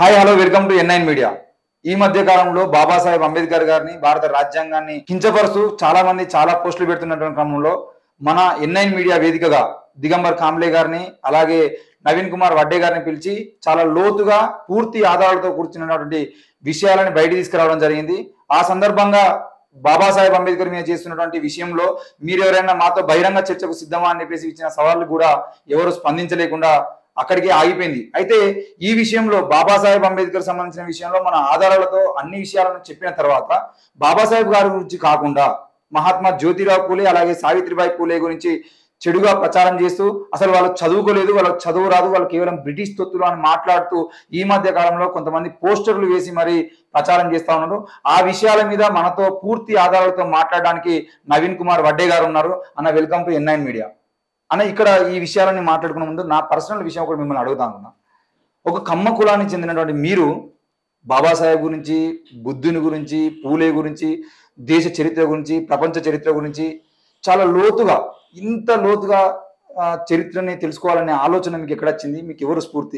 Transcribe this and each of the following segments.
Hi hello welcome to NIN media ఈ మధ్య కాలంలో బాబాసాహెబ్ అంబేద్కర్ గారిని భారత రాజ్యాంగాన్ని కించపరుస్తూ చాలా మంది చాలా పోస్టులు పెడుతున్నటువంటి క్రమంలో మన ఎన్ఐన్ మీడియా వేదికగా దిగంబర్ కాంబ్లే గారిని అలాగే నవీన్ కుమార్ వడ్డే గారిని పిలిచి చాలా లోతుగా పూర్తి ఆధారాలతో కూర్చున్నటువంటి విషయాలని బయట తీసుకురావడం జరిగింది ఆ సందర్భంగా బాబాసాహెబ్ అంబేద్కర్ మీద చేస్తున్నటువంటి విషయంలో మీరు ఎవరైనా మాతో బహిరంగ చర్చకు సిద్ధమా అని చెప్పేసి ఇచ్చిన సవాళ్ళు కూడా ఎవరు స్పందించలేకుండా అక్కడికి ఆగిపోయింది అయితే ఈ విషయంలో బాబాసాహెబ్ అంబేద్కర్ సంబంధించిన విషయంలో మన ఆధారాలతో అన్ని విషయాలను చెప్పిన తర్వాత బాబాసాహెబ్ గారి గురించి కాకుండా మహాత్మా జ్యోతిరావు పూలే అలాగే సావిత్రిబాయి పూలే గురించి చెడుగా ప్రచారం చేస్తూ అసలు వాళ్ళు చదువుకోలేదు వాళ్ళకి చదువు రాదు వాళ్ళు కేవలం బ్రిటిష్ తొత్తులు అని మాట్లాడుతూ ఈ మధ్య కాలంలో కొంతమంది పోస్టర్లు వేసి మరి ప్రచారం చేస్తా ఉన్నారు ఆ విషయాల మీద మనతో పూర్తి ఆధారాలతో మాట్లాడడానికి నవీన్ కుమార్ వడ్డే గారు ఉన్నారు అన్న వెల్కమ్ టు ఎన్ఐన్ మీడియా అన్న ఇక్కడ ఈ విషయాలని మాట్లాడుకునే ముందు నా పర్సనల్ విషయం ఒకటి మిమ్మల్ని అడుగుతాను అన్న ఒక కమ్మ కులానికి చెందినటువంటి మీరు బాబాసాహెబ్ గురించి బుద్ధుని గురించి పూలే గురించి దేశ చరిత్ర గురించి ప్రపంచ చరిత్ర గురించి చాలా లోతుగా ఇంత లోతుగా ఆ, చరిత్రని తెలుసుకోవాలనే ఆలోచన మీకు ఎక్కడ వచ్చింది మీకు ఎవరు స్ఫూర్తి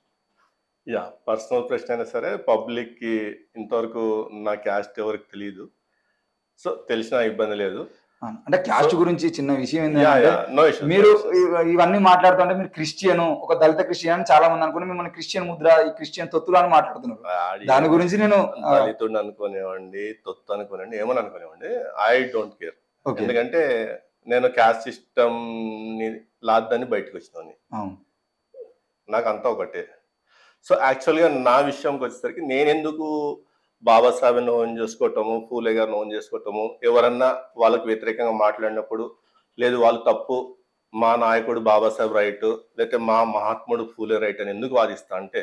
యా పర్సనల్ ప్రశ్న అయినా సరే పబ్లిక్ కి ఇంతవరకు నా క్యాస్ట్ ఎవరికి తెలియదు సో తెలిసిన ఇబ్బంది లేదు ఆ, అంటే క్యాస్ట్ గురించి చిన్న విషయం యా ఏంటంటే యా నో ఇష్యూ మీరు ఇవ- ఇవన్నీ మాట్లాడుతుంటే మీరు క్రిస్టియన్ ఒక దళిత క్రిస్టియన్ అని చాలా మంది అనుకుని మిమ్మల్ని క్రిస్టియన్ ముద్ర ఈ క్రిస్టియన్ తొత్తులు అని మాట్లాడుతున్నారు దాని గురించి నేను ఆ, దళితుడిని అనుకునేవాడిని తొత్తు అనుకునేవాడిని ఏమని అనుకునేవాడిని ఐ డోంట్ కేర్ ఓకే ఎందుకంటే నేను క్యాస్ట్ సిస్టమ్ ని లాద్దని బయటకు వచ్చినాను అవును నాకు అంతా ఒకటే సో యాక్చువల్గా నా విషయంకి వచ్చేసరికి నేను ఎందుకు బాబాసాహెబ్ని ఓన్ చేసుకోవటము పూలే గారిని ఓన్ చేసుకోవటము ఎవరన్నా వాళ్ళకి వ్యతిరేకంగా మాట్లాడినప్పుడు లేదు వాళ్ళు తప్పు మా నాయకుడు బాబాసాహెబ్ రైట్ లేకపోతే మా మహాత్ముడు పూలే రైట్ అని ఎందుకు వాదిస్తా అంటే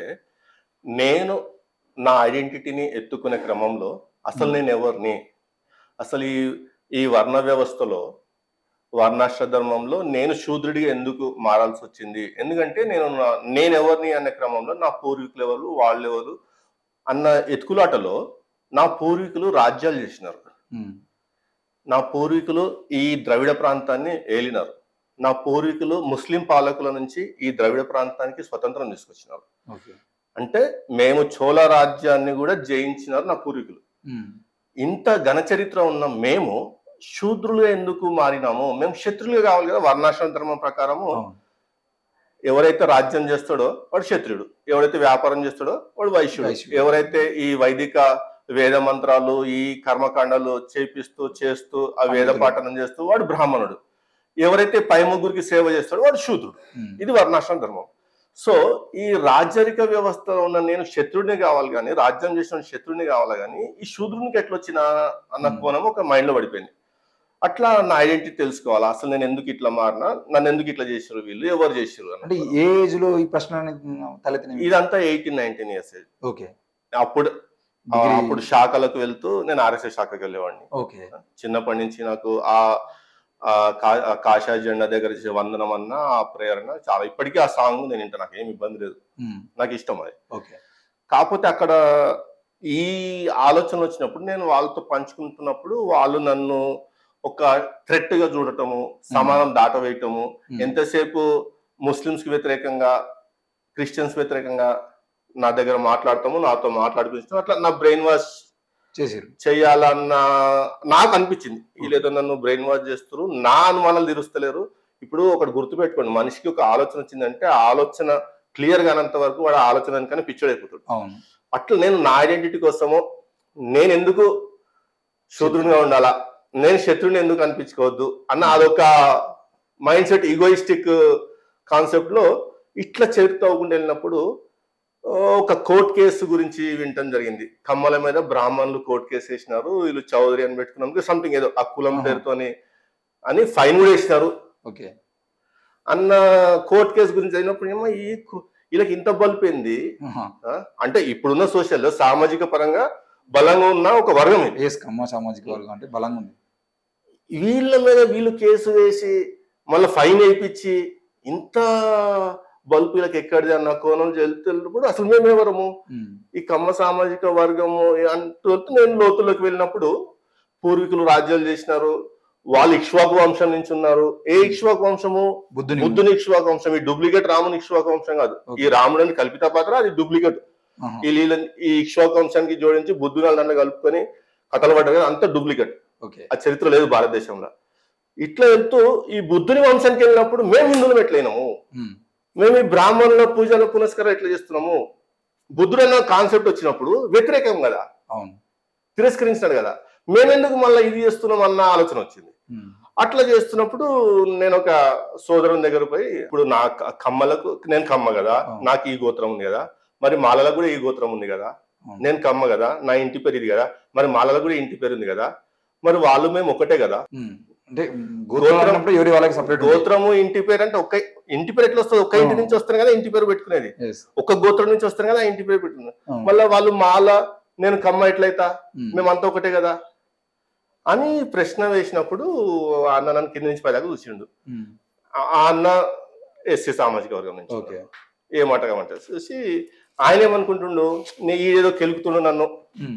నేను నా ఐడెంటిటీని ఎత్తుకునే క్రమంలో అసలు నేను ఎవరిని అసలు ఈ ఈ వర్ణ వ్యవస్థలో వర్ణాశ్ర ధర్మంలో నేను శూద్రుడిగా ఎందుకు మారాల్సి వచ్చింది ఎందుకంటే నేను నా- నేను ఎవరిని అనే క్రమంలో నా పూర్వీకులు ఎవరు వాళ్ళు ఎవరు అన్న ఎత్తుకులాటలో నా పూర్వీకులు రాజ్యాలు చేసినారు ఉమ్, నా పూర్వీకులు ఈ ద్రవిడ ప్రాంతాన్ని ఏలినారు నా పూర్వీకులు ముస్లిం పాలకుల నుంచి ఈ ద్రవిడ ప్రాంతానికి స్వతంత్రం తీసుకొచ్చినారు ఓకే అంటే మేము చోళ రాజ్యాన్ని కూడా జయించినారు నా పూర్వీకులు ఉమ్, ఇంత ఘన చరిత్ర ఉన్న మేము శూద్రులు ఎందుకు మారినాము మేము శత్రులుగా కావాలి కదా వర్ణాశ్రమ ధర్మం ప్రకారము అవును ఎవరైతే రాజ్యం చేస్తాడో వాడు క్షత్రుడు ఎవరైతే వ్యాపారం చేస్తాడో వాడు వైశ్యుడు వైశ్యుడు. ఎవరైతే ఈ వైదిక వేద మంత్రాలు ఈ కర్మకాండాలు చేపిస్తూ చేస్తూ ఆ వేద పండితుడు. పాఠనం చేస్తూ వాడు బ్రాహ్మణుడు ఎవరైతే పై ముగ్గురికి సేవ చేస్తాడో వాడు శూద్రుడు ఉమ్, ఇది వర్ణాశ్రమ ధర్మం సో ఈ రాజరిక వ్యవస్థలో ఉన్న నేను శత్రుడిని కావాలి కానీ రాజ్యం చేసిన శత్రుడిని కావాలి కానీ ఈ శూద్రునికి ఎట్లా వచ్చినా అన్న Hmm. కోణం ఒక మైండ్ లో పడిపోయింది అట్లా నా ఐడెంటిటీ తెలుసుకోవాలి అసలు నేను ఎందుకు ఇట్లా మారినా నన్ను ఎందుకు ఇట్లా చేసారు వీళ్ళు ఎవరు చేసారు అంటే అని ఏ ఏజ్ లో ఈ ప్రశ్న అనేది తలెత్తిన ఇదంతా ఎయిటీన్ నైన్టీన్ ఇయర్స్ ఓకే అప్పుడు ఆ, డిగ్రీ అప్పుడు శాఖలకు వెళ్తూ నేను ఆర్ఎస్ఎస్ శాఖకి వెళ్ళేవాడిని ఓకే చిన్నప్పటి నుంచి నాకు ఆ ఆ కా- ఆ కాషా జెండా దగ్గర చేసే వందనం అన్న ఆ ప్రేరణ చాలా ఇప్పటికీ ఆ సాంగ్ నేను వింటా నాకు ఏం ఇబ్బంది లేదు ఉమ్, నాకు ఇష్టం అది ఓకే కాకపోతే అక్కడ ఈ ఆలోచన వచ్చినప్పుడు నేను వాళ్ళతో పంచుకుంటున్నప్పుడు వాళ్ళు నన్ను ఒక థ్రెట్ గా చూడటము సమానం దాటవేయటము ఉమ్, ఎంతసేపు ముస్లిమ్స్ కి వ్యతిరేకంగా క్రిస్టియన్స్ వ్యతిరేకంగా నా దగ్గర మాట్లాడటము నాతో మాట్లాడిపించడం అట్లా నా బ్రెయిన్ వాష్ చేసిర్రు చేయాలన్న నాకు అనిపించింది వీళ్ళేదో నన్ను బ్రెయిన్ వాష్ చేస్తారు నా అనుమానాలు తీరుస్తలేరు ఇప్పుడు ఒకటి గుర్తుపెట్టుకోండి మనిషికి ఒక ఆలోచన వచ్చిందంటే ఆ ఆలోచన క్లియర్ కానంత వరకు వాడు ఆ ఆలోచన కానీ పిచ్చడైపోతాడు అవును అట్లా నేను నా ఐడెంటిటీ కోసము నేను ఎందుకు శూద్రునిగా ఉండాలా నేను శత్రుని ఎందుకు అనిపించుకోవద్దు అన్న అదొక మైండ్ సెట్ ఈగోయిస్టిక్ కాన్సెప్ట్ లో ఇట్లా చరిత్ర అవ్వకుండా వెళ్ళినప్పుడు ఆ, ఒక కోర్ట్ కేసు గురించి వినటం జరిగింది కమ్మల మీద బ్రాహ్మణులు కోర్ట్ కేసు వేసినారు వీళ్ళు చౌదరి అని పెట్టుకున్నందుకు సంథింగ్ ఏదో ఆ కులం ఆహా. పేరుతోని అని ఫైన్ కూడా వేసినారు ఓకే అన్న కోర్ట్ కేసు గురించి అయినప్పుడు ఏమో ఈ కు- వీళ్ళకి ఇంత బలిపోయింది ఆహా. ఆ? అంటే ఇప్పుడున్న సోషల్లో సామాజిక పరంగా బలంగా ఉన్న ఒక వర్గం ఇది ఎస్ కమ్మ సామాజిక వర్గం అంటే బలంగా ఉంది వీళ్ళ మీద వీళ్ళు కేసు వేసి మళ్ళీ ఫైన్ వేయించి ఇంత బల్బు వీళ్ళకి ఎక్కడిది అన్న కోణం వెళ్తున్నప్పుడు అసలు మేము ఎవరము ఉమ్, ఈ కమ్మ సామాజిక వర్గము అంటూ నేను లోతుల్లోకి వెళ్ళినప్పుడు పూర్వీకులు రాజ్యాలు చేసినారు వాళ్ళు ఇక్ష్వాకు వంశం నుంచి ఉన్నారు ఏ ఇక్ష్వాకు వంశము బుద్ధుని బుద్ధుని ఇక్ష్వాకు వంశం ఈ డూప్లికేట్ రాముని ఇక్ష్వాకు వంశం కాదు ఈ రాముడని కల్పిత పాత్ర అది డూప్లికేట్ ఆహా. ఈ లీల ఈ ఇక్ష్వాకు వంశానికి జోడించి బుద్ధుని నన్ను కలుపుకొని కథలు పడ్డారు కదా, అంత డూప్లికేట్ ఓకే ఆ చరిత్ర లేదు భారతదేశంలో ఇట్లా వెళ్తూ ఈ బుద్ధుని వంశానికి వెళ్ళినప్పుడు మేము హిందువులు ఎట్లయినాము ఉమ్. మేము ఈ బ్రాహ్మణుల పూజల పునస్కారం ఎట్లా చేస్తున్నాము బుద్ధుడు అన్న కాన్సెప్ట్ వచ్చినప్పుడు వ్యతిరేకం కదా అవును తిరస్కరించినాడు కదా మేమెందుకు మళ్ళీ ఇది చేస్తున్నాం అన్న ఆలోచన వచ్చింది ఉమ్. అట్లా చేస్తున్నప్పుడు నేను ఒక సోదరుని దగ్గర పోయి ఇప్పుడు నా క- కమ్మలకు నేను కమ్మ కదా అవును. నాకు ఈ గోత్రం ఉంది కదా మరి మాలలకు కూడా ఈ గోత్రం ఉంది కదా అవును. నేను కమ్మ కదా నా ఇంటి పేరు ఇది కదా మరి మాలలకు కూడా ఇంటి పేరు ఉంది కదా మరి వాళ్ళు మేము ఒకటే కదా ఉమ్. అంటే గోత్రం గోత్రం- అన్నప్పుడు ఎవరి వాళ్ళకి సపరేట్ గోత్రము ఇంటి పేరు అంటే ఒక ఇంటి పేరు ఎట్లా వస్తుంది ఒక ఇంటి అవును. నుంచి వస్తాను కదా ఇంటి పేరు పెట్టుకునేది ఒక గోత్రం నుంచి వస్తాను కదా ఆ ఇంటి పేరు పెట్టుకున్నాను మళ్ళీ వాళ్ళు మాల నేను కమ్మ ఎట్లయితా మేమంతా ఒకటే కదా అని ప్రశ్న వేసినప్పుడు ఆ అన్న నన్ను కింద నుంచి పైదాకా చూసిండు ఆ- ఆ అన్న ఎస్సీ సామాజిక వర్గం నుంచి ఓకే ఏ మాటగా మాట చూసి ఆయన ఏమనుకుంటుండు నీ ఏదో కెలుకుతుండు నన్ను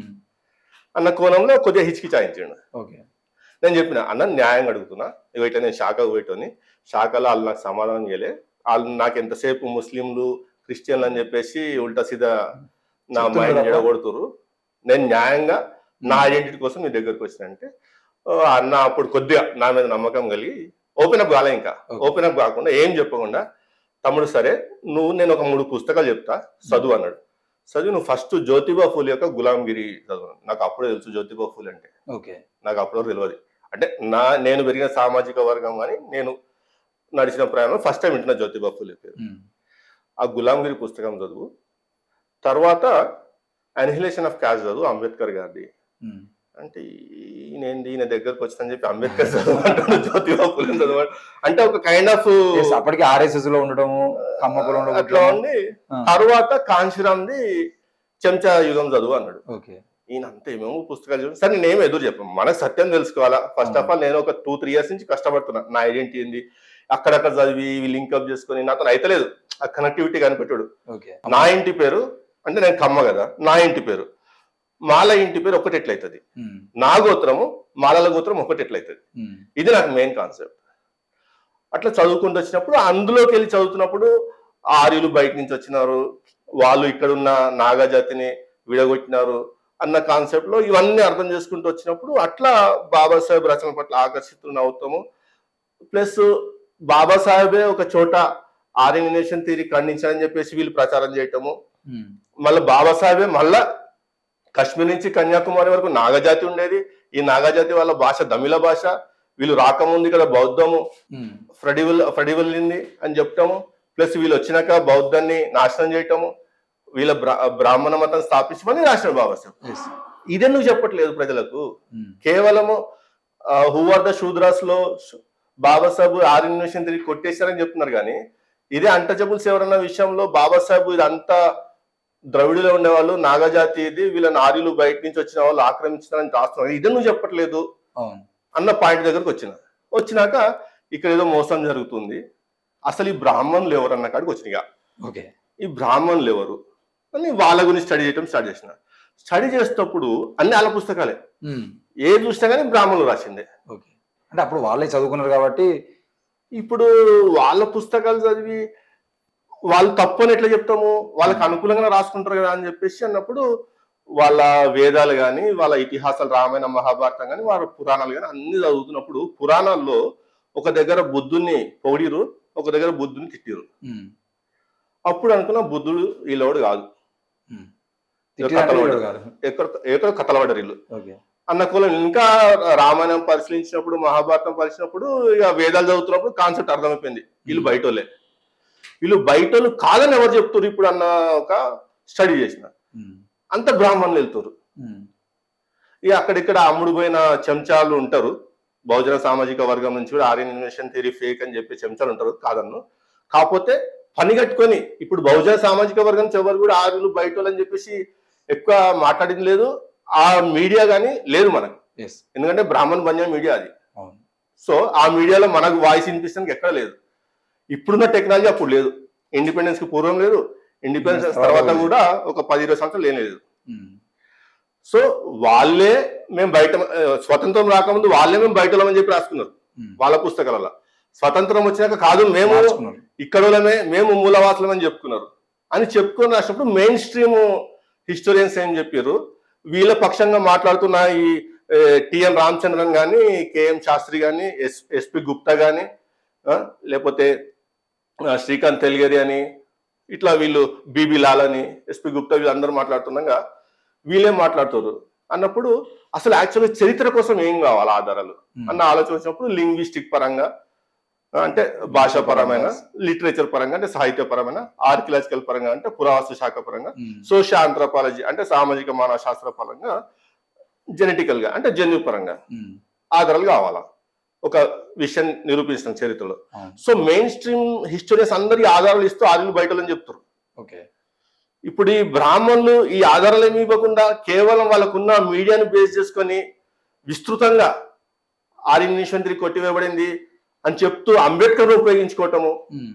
అన్న కోణంలో కొద్దిగా హిచికిచాయించిండు ఓకే నేను చెప్పిన అన్న న్యాయంగా అడుగుతున్నా ఇగో ఇట్లా నేను శాఖకు పోయేటోని శాఖలో వాళ్ళు నాకు సమాధానం చేయలే వాళ్ళు నాకు ఎంతసేపు ముస్లింలు క్రిస్టియన్లు అని చెప్పేసి ఉల్టా సీదా నా చెప్తున్నారు మైండ్ తప్ప. ఎడగొడుతురు నేను న్యాయంగా నా ఐడెంటిటీ కోసం మీ దగ్గరకు వచ్చిన అంటే "ఓ, అన్న అప్పుడు కొద్దిగా నా మీద నమ్మకం కలిగి ఓపెన్ అప్ కాలే ఇంకా Okay. ఓపెన్ అప్ కాకుండా ఏం చెప్పకుండా తమ్ముడు సరే నువ్వు నేను ఒక మూడు పుస్తకాలు చెప్తా చదువు అన్నాడు చదివి నువ్వు ఫస్ట్ జ్యోతిబా ఫూల్ యొక్క గులాంగిరి చదువు నాకు అప్పుడే తెలుసు జ్యోతిబా ఫూల్ అంటే ఓకే నాకు అప్పుడు తెలియదు అంటే నా నేను పెరిగిన సామాజిక వర్గం కానీ నేను నడిచిన ప్రయాణం ఫస్ట్ టైం వింటున్న జ్యోతిబా ఫూలే పేరు ఆ గులాంగిరి పుస్తకం చదువు తర్వాత అనిహిలేషన్ ఆఫ్ క్యాస్ట్ చదువు అంబేద్కర్ గారిది అంటే ఈయనేంది ఈయన దగ్గరకు వచ్చిందని చెప్పి అంబేద్కర్ చదవమంటాడు జ్యోతిబా ఫులే చదవమంటాడు అంటే ఒక కైండ్ ఆఫ్ అప్పటికి ఆర్ఎస్ఎస్ లో ఉండడము కమ్మకులో అట్లా ఉండడం ఉండి ఆ. తర్వాత కాంశీరామ్ది చెంచా యుగం చదువు అన్నాడు ఓకే ఈయన అంతా ఏమేమో పుస్తకాలు చదివి సరే నేనేం ఎదురు చెప్పాను మనకు సత్యం తెలుసుకోవాలా ఫస్ట్ ఆఫ్ ఆల్ నేను ఒక టూ త్రీ ఇయర్స్ నుంచి కష్టపడుతున్నా నా ఐడెంటిటీ ఏంది అక్కడక్కడ చదివి ఇవి లింకప్ చేసుకొని నాతో అయితలేదు ఆ కనెక్టివిటీ కనిపెట్టాడు ఓకే నా ఇంటి పేరు అంటే నేను కమ్మ కదా నా ఇంటి పేరు మాల ఇంటి పేరు ఒకటి ఎట్లయితుంది నా గోత్రము మాలల గోత్రం ఒకటి ఎట్లయితుంది ఇది నాకు మెయిన్ కాన్సెప్ట్ అట్లా చదువుకుంటూ వచ్చినప్పుడు అందులోకి వెళ్ళి చదువుతున్నప్పుడు ఆర్యులు బయట నుంచి వచ్చినారు వాళ్ళు ఇక్కడ ఉన్న నాగా జాతిని విడగొట్టినారు అన్న కాన్సెప్ట్ లో ఇవన్నీ అర్థం చేసుకుంటూ వచ్చినప్పుడు అట్లా బాబాసాహెబ్ రచన పట్ల ఆకర్షితులు అవుతాము ప్లస్ బాబాసాహెబే ఒక చోట ఆర్యనేషన్ థియరీ ఖండించాలని చెప్పేసి వీళ్ళు ప్రచారం చేయటము మళ్ళీ బాబాసాహెబే మళ్ళా కాశ్మీర్ నుంచి కన్యాకుమారి వరకు నాగజాతి ఉండేది ఈ నాగజాతి వాళ్ళ భాష తమిళ భాష వీళ్ళు రాకముందు ఇక్కడ బౌద్ధము ఫ్రడివల్ ఫ్రడివల్లింది అని చెప్తాము ప్లస్ వీళ్ళు వచ్చినాక బౌద్ధాన్ని నాశనం చేయటము వీళ్ళ బ్రా- బ్రాహ్మణ మతం స్థాపించమని రాసిన బాబాసాహెబ్ ఇదెందుకు చెప్పట్లేదు ప్రజలకు కేవలము హూ ఆర్ ద శూద్రాస్ లో శు- బాబాసాహెబ్ ఆర్యన్వేషన్ తిరిగి కొట్టేశారని చెప్తున్నారు కానీ ఇదే అంటచబుల్స్ ఎవరన్న విషయంలో బాబాసాహెబ్ ఇదంతా ద్రవిడిలో ఉండేవాళ్ళు నాగజాతి ఇది వీళ్ళని ఆర్యులు బయట నుంచి వచ్చిన వాళ్ళు ఆక్రమించారని రాస్తున్నారు ఇదే నువ్వు చెప్పట్లేదు అవును అన్న పాయింట్ దగ్గరకు వచ్చిన వచ్చినాక ఇక్కడ ఏదో మోసం జరుగుతుంది అసలు ఈ బ్రాహ్మణులు ఎవరు అన్న కాడికి వచ్చినాయి ఓకే ఈ బ్రాహ్మణులు ఎవరు అని వాళ్ళ గురించి స్టడీ చేయడం స్టార్ట్ చేసిన స్టడీ చేసేటప్పుడు అన్ని వాళ్ళ పుస్తకాలే ఏ చూసినా కానీ బ్రాహ్మణులు రాసిందే ఓకే అంటే అప్పుడు వాళ్ళే చదువుకున్నారు కాబట్టి ఇప్పుడు వాళ్ళ పుస్తకాలు చదివి వాళ్ళు తప్పు అని ఎట్లా చెప్తాము వాళ్ళకి అనుకూలంగా రాసుకుంటారు కదా అని చెప్పేసి అన్నప్పుడు వాళ్ళ వేదాలు కానీ వాళ్ళ ఇతిహాసాలు రామాయణ మహాభారతం కానీ వాళ్ళ పురాణాలు కానీ అన్ని చదువుతున్నప్పుడు పురాణాల్లో ఒక దగ్గర బుద్ధుని పొగిడిరు ఒక దగ్గర బుద్ధుని తిట్టిరు ఉమ్, అప్పుడు అనుకున్న బుద్ధుడు వీళ్ళోడు కాదు ఉమ్. తిట్టిదంటే వీడు కాదు ఎక్కడ ఎక్కడ కథలపడ్డారు వీళ్ళు ఓకే అన్న కులం ఇంకా రామాయణం పరిశీలించినప్పుడు మహాభారతం పరిచినప్పుడు ఇక వేదాలు చదువుతున్నప్పుడు కాన్సెప్ట్ అర్థమైపోయింది వీళ్ళు బయటోళ్ళే వీళ్ళు బయటోళ్ళు కాదని ఎవరు చెప్తారు ఇప్పుడు అన్న ఒక స్టడీ చేసిన ఉమ్, అంత బ్రాహ్మణులు వెళ్తారు ఉమ్, ఇక అక్కడిక్కడ అమ్ముడు పోయిన చెంచాలు ఉంటారు బహుజన సామాజిక వర్గం నుంచి కూడా ఆర్యన్ ఇన్వెషన్ థియరీ ఫేక్ అని చెప్పి చెంచాలు ఉంటారు కాదన్ను కాకపోతే పని కట్టుకొని ఇప్పుడు బహుజన సామాజిక వర్గం నుంచి ఎవరు కూడా ఆర్యులు బయట అని చెప్పేసి ఎక్కువ మాట్లాడింది లేదు ఆ మీడియా కానీ లేదు మనకు ఎస్ ఎందుకంటే బ్రాహ్మణ్ బంజారా మీడియా అది అవును సో ఆ మీడియాలో మనకు వాయిస్ వినిపిస్తానికి ఎక్కడ లేదు ఇప్పుడున్న టెక్నాలజీ అప్పుడు లేదు ఇండిపెండెన్స్ కి పూర్వం లేదు ఇండిపెండెన్స్ తర్వాత తర్వాత లేదు. కూడా ఒక పది ఇరవై సంవత్సరాలు ఏం లేదు ఉమ్, సో వాళ్ళే మేము బయట ఆ, స్వతంత్రం రాకముందు వాళ్ళే మేము బయట అని చెప్పి రాసుకున్నారు ఉమ్. వాళ్ళ పుస్తకాలలో స్వతంత్రం వచ్చినాక కాదు మేము మార్చుకున్నారు ఇక్కడోళ్ళమే మేము మూలవాసులం అని చెప్పుకున్నారు అని చెప్పుకొని రాసినప్పుడు మెయిన్ స్ట్రీమ్ హిస్టోరియన్స్ ఏం చెప్పారు వీళ్ళ పక్షంగా మాట్లాడుతున్న ఈ టిఎన్ రామచంద్రన్ కానీ కేఎం శాస్త్రి కానీ ఎస్ ఎస్పి గుప్తా కానీ లేకపోతే ఆ, శ్రీకాంత్ తెల్గేరి అని ఇట్లా వీళ్ళు బీబీ లాల్ అని ఎస్పి గుప్తా వీళ్ళందరూ మాట్లాడుతుండగా వీళ్ళేం మాట్లాడుతారు అన్నప్పుడు అసలు యాక్చువల్గా చరిత్ర కోసం ఏం కావాలి ఆధారాలు అన్న ఆలోచన వచ్చినప్పుడు లింగ్విస్టిక్ పరంగా ఆ, అంటే భాషాపరమైన లిటరేచర్ పరంగా అంటే సాహిత్యపరమైన ఆర్కియలాజికల్ పరంగా అంటే పురావస్తు శాఖ పరంగా ఉమ్, సోషియో ఆంథ్రోపాలజీ అంటే సామాజిక మానవ శాస్త్ర పరంగా జెనెటికల్ గా అంటే జన్యు పరంగా ఉమ్, ఆధారాలు కావాలా ఒక విషయం నిరూపిస్తాం చరిత్రలో అవును. సో మెయిన్ స్ట్రీమ్ హిస్టోరియన్స్ అందరికి ఆధారాలు ఇస్తూ ఆర్యులు బయటలని చెప్తారు ఓకే ఇప్పుడు ఈ బ్రాహ్మణులు ఈ ఆధారాలు ఏమి ఇవ్వకుండా కేవలం వాళ్ళకున్న మీడియాను బేస్ చేసుకొని విస్తృతంగా ఆర్యన్ నిశ్వంతిరి కొట్టివేయబడింది అని చెప్తూ అంబేద్కర్ ఉపయోగించుకోవటము ఉమ్.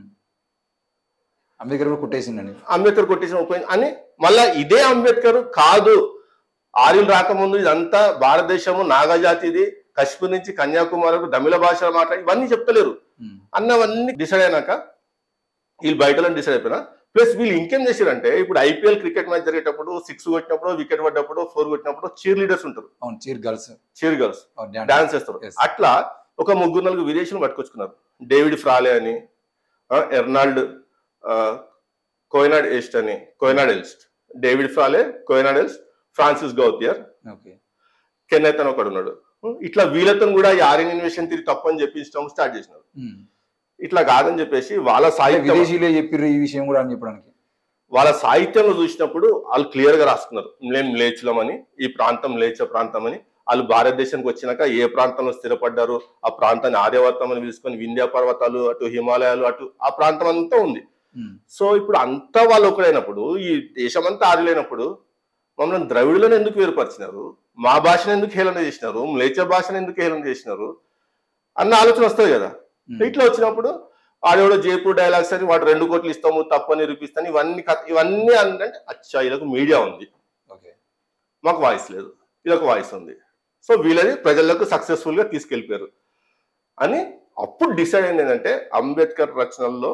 అంబేద్కర్ కూడా కొట్టేసిండండి అంబేద్కర్ కొట్టేసిన ఉపయోగం అని మళ్ళా ఇదే అంబేద్కర్ కాదు ఆర్యులు రాకముందు ఇదంతా భారతదేశము నాగజాతిది కశ్మీర్ నుంచి కన్యాకుమారి వరకు తమిళ భాష మాట్లాడి ఇవన్నీ చెప్తలేరు ఉమ్, అన్నవన్నీ డిసైడ్ అయినాక వీళ్ళు బయటలో డిసైడ్ అయిపోయినా ప్లస్ వీళ్ళు ఇంకేం చేశారంటే ఇప్పుడు ఐపీఎల్ క్రికెట్ మ్యాచ్ జరిగేటప్పుడు సిక్స్ కొట్టినప్పుడు వికెట్ పడ్డప్పుడు ఫోర్ కొట్టినప్పుడు చీర్ లీడర్స్ ఉంటారు అవును cheer girls cheer girls dance చేస్తారు Yes. అట్లా ఒక ముగ్గురు నలుగురు విదేశీయులు పట్టుకొచ్చుకున్నారు డేవిడ్ ఫ్రాలే అని ఆ, ఎర్నాల్డ్ ఆ, కోయినాడ్ ఎస్ట్ అని Koenraad Elst David Frawley Koenraad Elst Francis Gautier okay Kenneth అని ఒకడు ఉన్నాడు ఇట్లా వీళ్ళతో కూడా ఈ ఆర్యన్ ఇన్వెషన్ తిరిగి తప్పని చెప్పించడం స్టార్ట్ చేసినారు ఉమ్. ఇట్లా కాదని చెప్పేసి వాళ్ళ అంటే సాహిత్యం విదేశీయులే చెప్పిర్రు ఈ విషయం కూడా అని చెప్పడానికి వాళ్ళ సాహిత్యంలో చూసినప్పుడు వాళ్ళు క్లియర్ గా రాసుకున్నారు మేము లేచులం అని ఈ ప్రాంతం లేచ ప్రాంతం అని వాళ్ళు భారతదేశానికి వచ్చినాక ఏ ప్రాంతంలో స్థిరపడ్డారు ఆ ప్రాంతాన్ని ఆర్యవర్తం అని పిలుచుకొని వింధ్యా పర్వతాలు అటు హిమాలయాలు అటు ఆ ప్రాంతం అంతా ఉంది ఉమ్, సో ఇప్పుడు అంతా వాళ్ళు ఒకడైనప్పుడు ఈ దేశం అంతా ఆరులైనప్పుడు మమ్మల్ని ద్రవిడులను ఎందుకు వేరుపరిచినారు మా భాషను ఎందుకు హేళన చేసినారు మ్లేచ భాషను ఎందుకు హేళన చేసినారు అన్న ఆలోచన వస్తుంది కదా ఉమ్. ఇట్లా వచ్చినప్పుడు ఆడెవడో జైపూర్ డైలాగ్స్ అని వాడు రెండు కోట్లు ఇస్తాము తప్పని నిరూపిస్తాను ఇవన్నీ కథ- ఇవన్నీ అంటే అచ్చా వీళ్ళకు మీడియా ఉంది ఓకే మాకు వాయిస్ లేదు వీళ్ళకు వాయిస్ ఉంది సో వీళ్ళని ప్రజలకు సక్సెస్ఫుల్ గా తీసుకెళ్ళిపోయారు అని అప్పుడు డిసైడ్ అయింది ఏంటంటే అంబేద్కర్ రచనల్లో